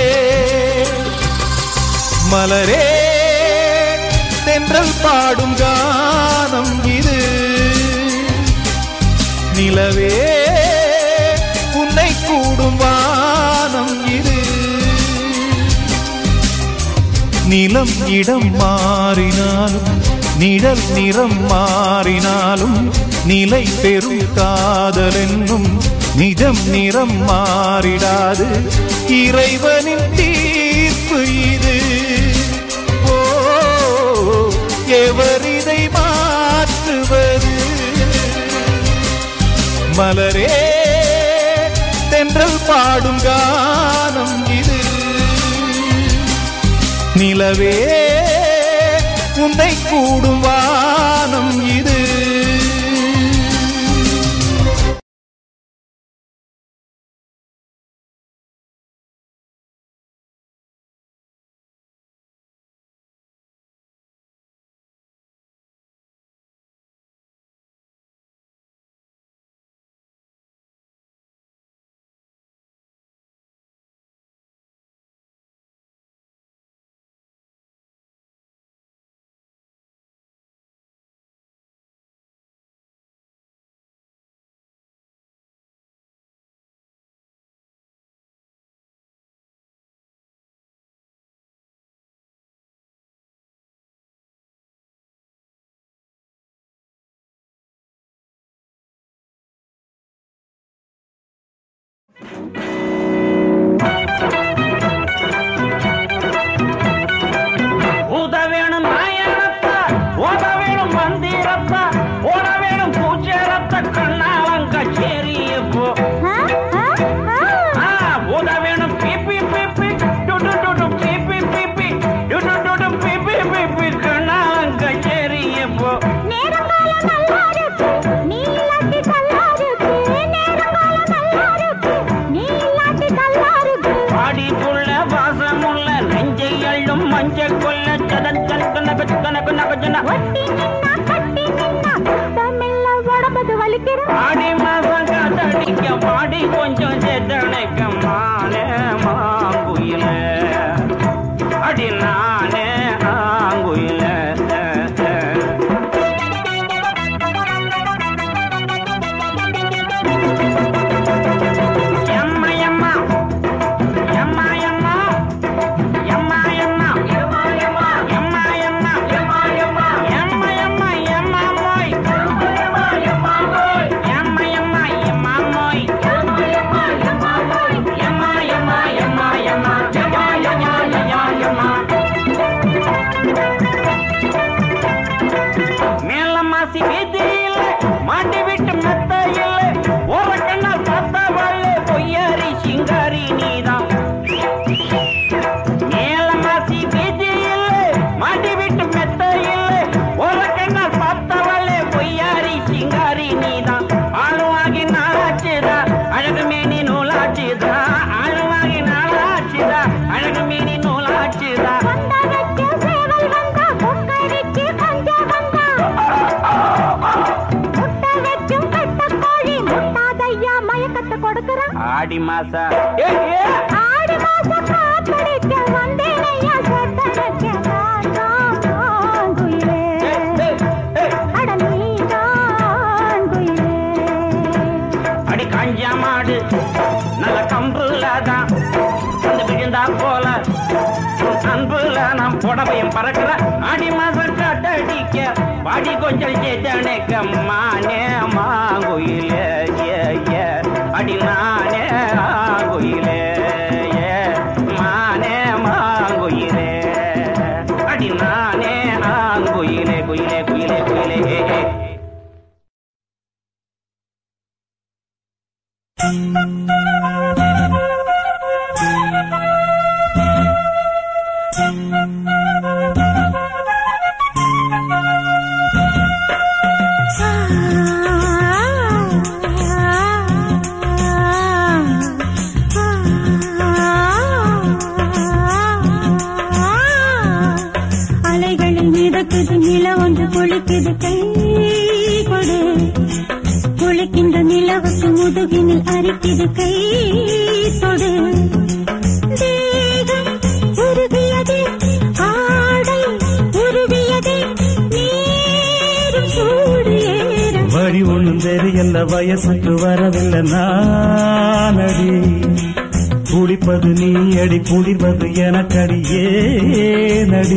மலரே தென்றல் பாடும் கானம் இது நிலவே உன்னை கூடும் வானம் இது நிலம் இடம் மாறினாலும் நிழல் நிறம் மாறினாலும் நிலை பெறும் காதல் என்னும் நிஜம் நிறம் மாறிடாது இறைவனின் தீர்ப்பு இது ஓ எவர் இதை மாற்றுவது மலரே தென்றல் பாடும் கானம் இது நிலவே உன்னை கூடும் வானம் இது ஊத வேணும் நாயனத்தா ஓத வேணும் மந்திரத்தா ஓட வேணும் பூச்சேரத்த கண்ணாலங்க சேரியப்போ ஊத வேணும் பிபி பிபி டுடு டுடு பிபி பிபி டுடு டுடு பிபி பிபி கண்ணாலங்க சேரியப்போ பாடிக்குள்ள வாசமுள்ள நெஞ்சை அள்ளும் மஞ்சள் கொல்ல சதன் கணக்கு நகச்சு கணக்கு நகச்சுன ஆடி மாசம் காத்தடிக்க பாடி கொஞ்சம் சேத்தனைக்க மானே மாங்குயில அடி நானே ஆங்குயில என் மாசி வீதியில மாட்டி விட்டு மெத்த இல்ல ஓரக்கண்ணா சத்த வள்ளு பொய்யாரி சிங்காரி நீதான் மேல மாசி வீதியில மாட்டி விட்டு மெத்த இல்ல ஓரக்கண்ணா சத்த வள்ளு பொய்யாரி சிங்காரி நீதான் ஆளுவாகி நாளாச்சுதா அழகு மேனி நூலாச்சுதா ஆளுவாகி நாளாச்சுதா அழகு மேனி நூலாச்சுதா ஆடி மாசா ஏ ஏ அடி காஞ்சா மாடு நல்ல கம்புல தான் வந்து விழுந்தா போல உன் அன்புல நான் புடவையும் பறக்கிற ஆடி மாசம் காட்டடிக்க பாடி கொஞ்சம் சேத்தனைக்க மானே மாங்குயிலே ஏ ஏ அடி நானே ஆங்குயிலே ஏ மானே மாங்குயிலே அடி நானே ஆங்குயிலே குயிலே குயிலே குயிலே ஏ ஏ அலைகளில் மிதக்குது நில ஒன்று குளிக்குது கை கொடு குளிக்கின்ற நிலவுக்கு முதுகினில் அரிக்குது கை தொடு தேகம் உருகியது ஆடை உருவியது நீரும் சூடு ஏற வழி ஒண்ணும் தெரியல வயசுக்கு வரவில்லை நானடி குளிப்பது நீ அடி குளிர்வது எனக்கடி ஏனடி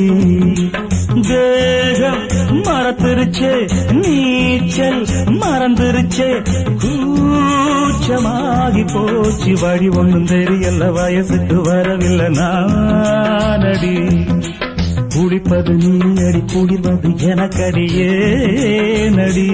தேகம் மறந்துருச்சே நீச்சல் மறந்துருச்சே கூச்சமாகி போச்சு வழி ஒண்ணும் தெரியல வயசுக்கு வரவில்லை நானடி குளிப்பது நீ அடி குளிர்வது எனக்கடியே நடி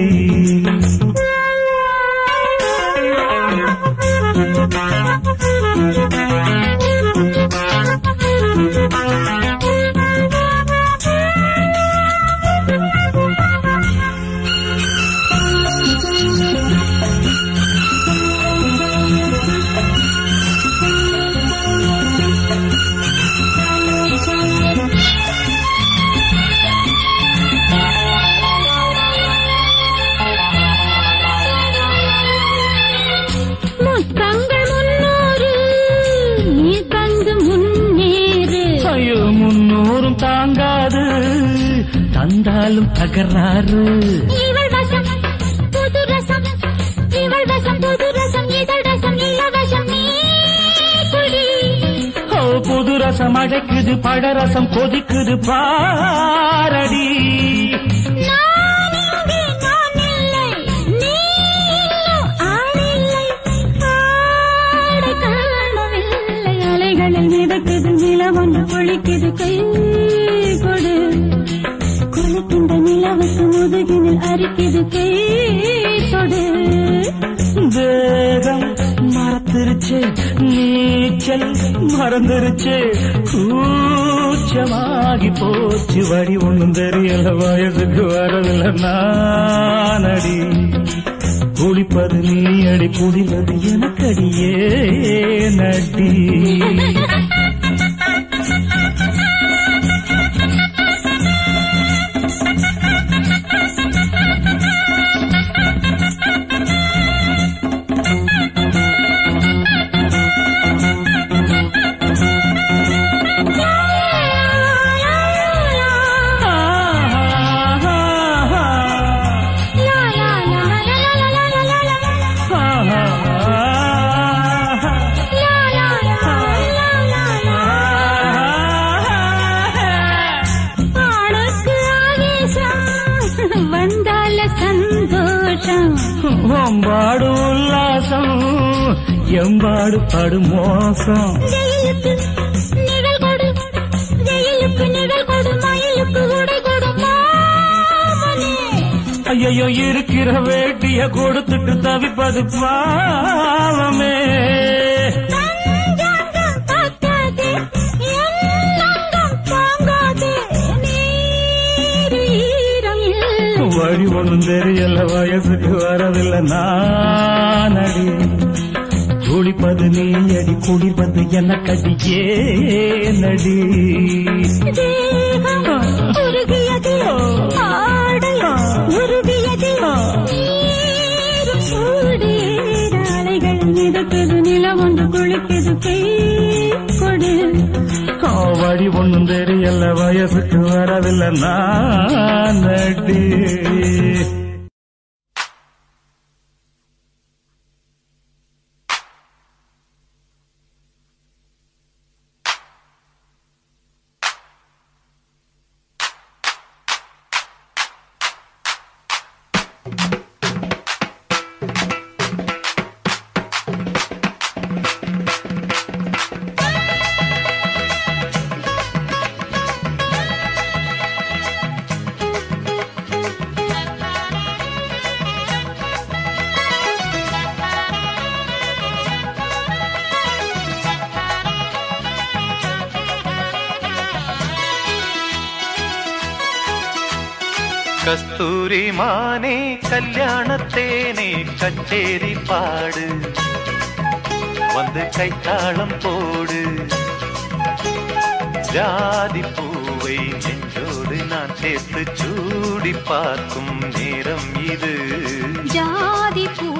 முத்தங்கள் முன்னூறு நீ தந்து முன்னேறு ஐயோ முன்னூறும் தாங்காது தந்தாலும் தகராறு இவள் வசம் புது ரசம் இவள் வசம் புது ரசம் இதழ் ரசம் இளவசம் நீ குடி ஓ புது ரசம் அழைக்குது பழரசம் கொதிக்குது பாரடி நான் இங்கே நான் இல்லை நீ இன்னும் ஆளில்லை ஆடை காணவில்லை அலைகளில் மிதக்குது நிலவொன்று குளிக்குது கை கொடு குளிக்கின்ற நிலவுக்கு முதுகினில் அரிக்குது கை தொடு தேகம் மறந்துருச்சு நீச்சல் மறந்துருச்சு கூச்சமாகி போச்சு வழி ஒண்ணும் தெரியல வயசுக்கு வரவில்லை நானடி குளிப்பது நீ அடி குடிவது எனக்கடியே நடி லா லா லா லா லா லா லா லா லா லா லா லா லா லா ஆளுக்கு ஆவேசம் வந்தால சந்தோஷம் ஒம்பாடு உல்லாசம் எம்பாடு படு மோசம் ஜெயிலுக்கு நிழல் கொடு ஜெயிலுக்கு நிழல் கொடு மயிலுக்கு உடை கொடு மாமனே ஐயோ இருக்கிற வேட்டிய கொடுத்துட்டு தவிப்பது பாவமே தஞ்சங்கம் தாக்காதே, எண்ணங்கம் தாங்காதே, நீர் ஈரம் இல்லை. வழி ஒண்ணும் தெரியல வயசுக்கு வரவில்லை நானடி குளிப்பது நீ அடி குளிர்வது என்ன கடியே நடி தேகம் உருகியது, ஆடை உருவியது, நீரும் சூடேற அலைகள் மிதக்குது, நிலவொன்று குளிக்குது, பெய் கொடு வழி ஒண்ணும் தெரியல வயசுக்கு வரவில்லை நானடி கஸ்தூரி மானே கல்யாணத்தேனே கச்சேரி பாடு வந்து கைத்தாளம் போடு ஜாதி பூவை நெஞ்சோடு நான் சேர்த்து சூடி பார்க்கும் நேரம் இது ஜாதி பூ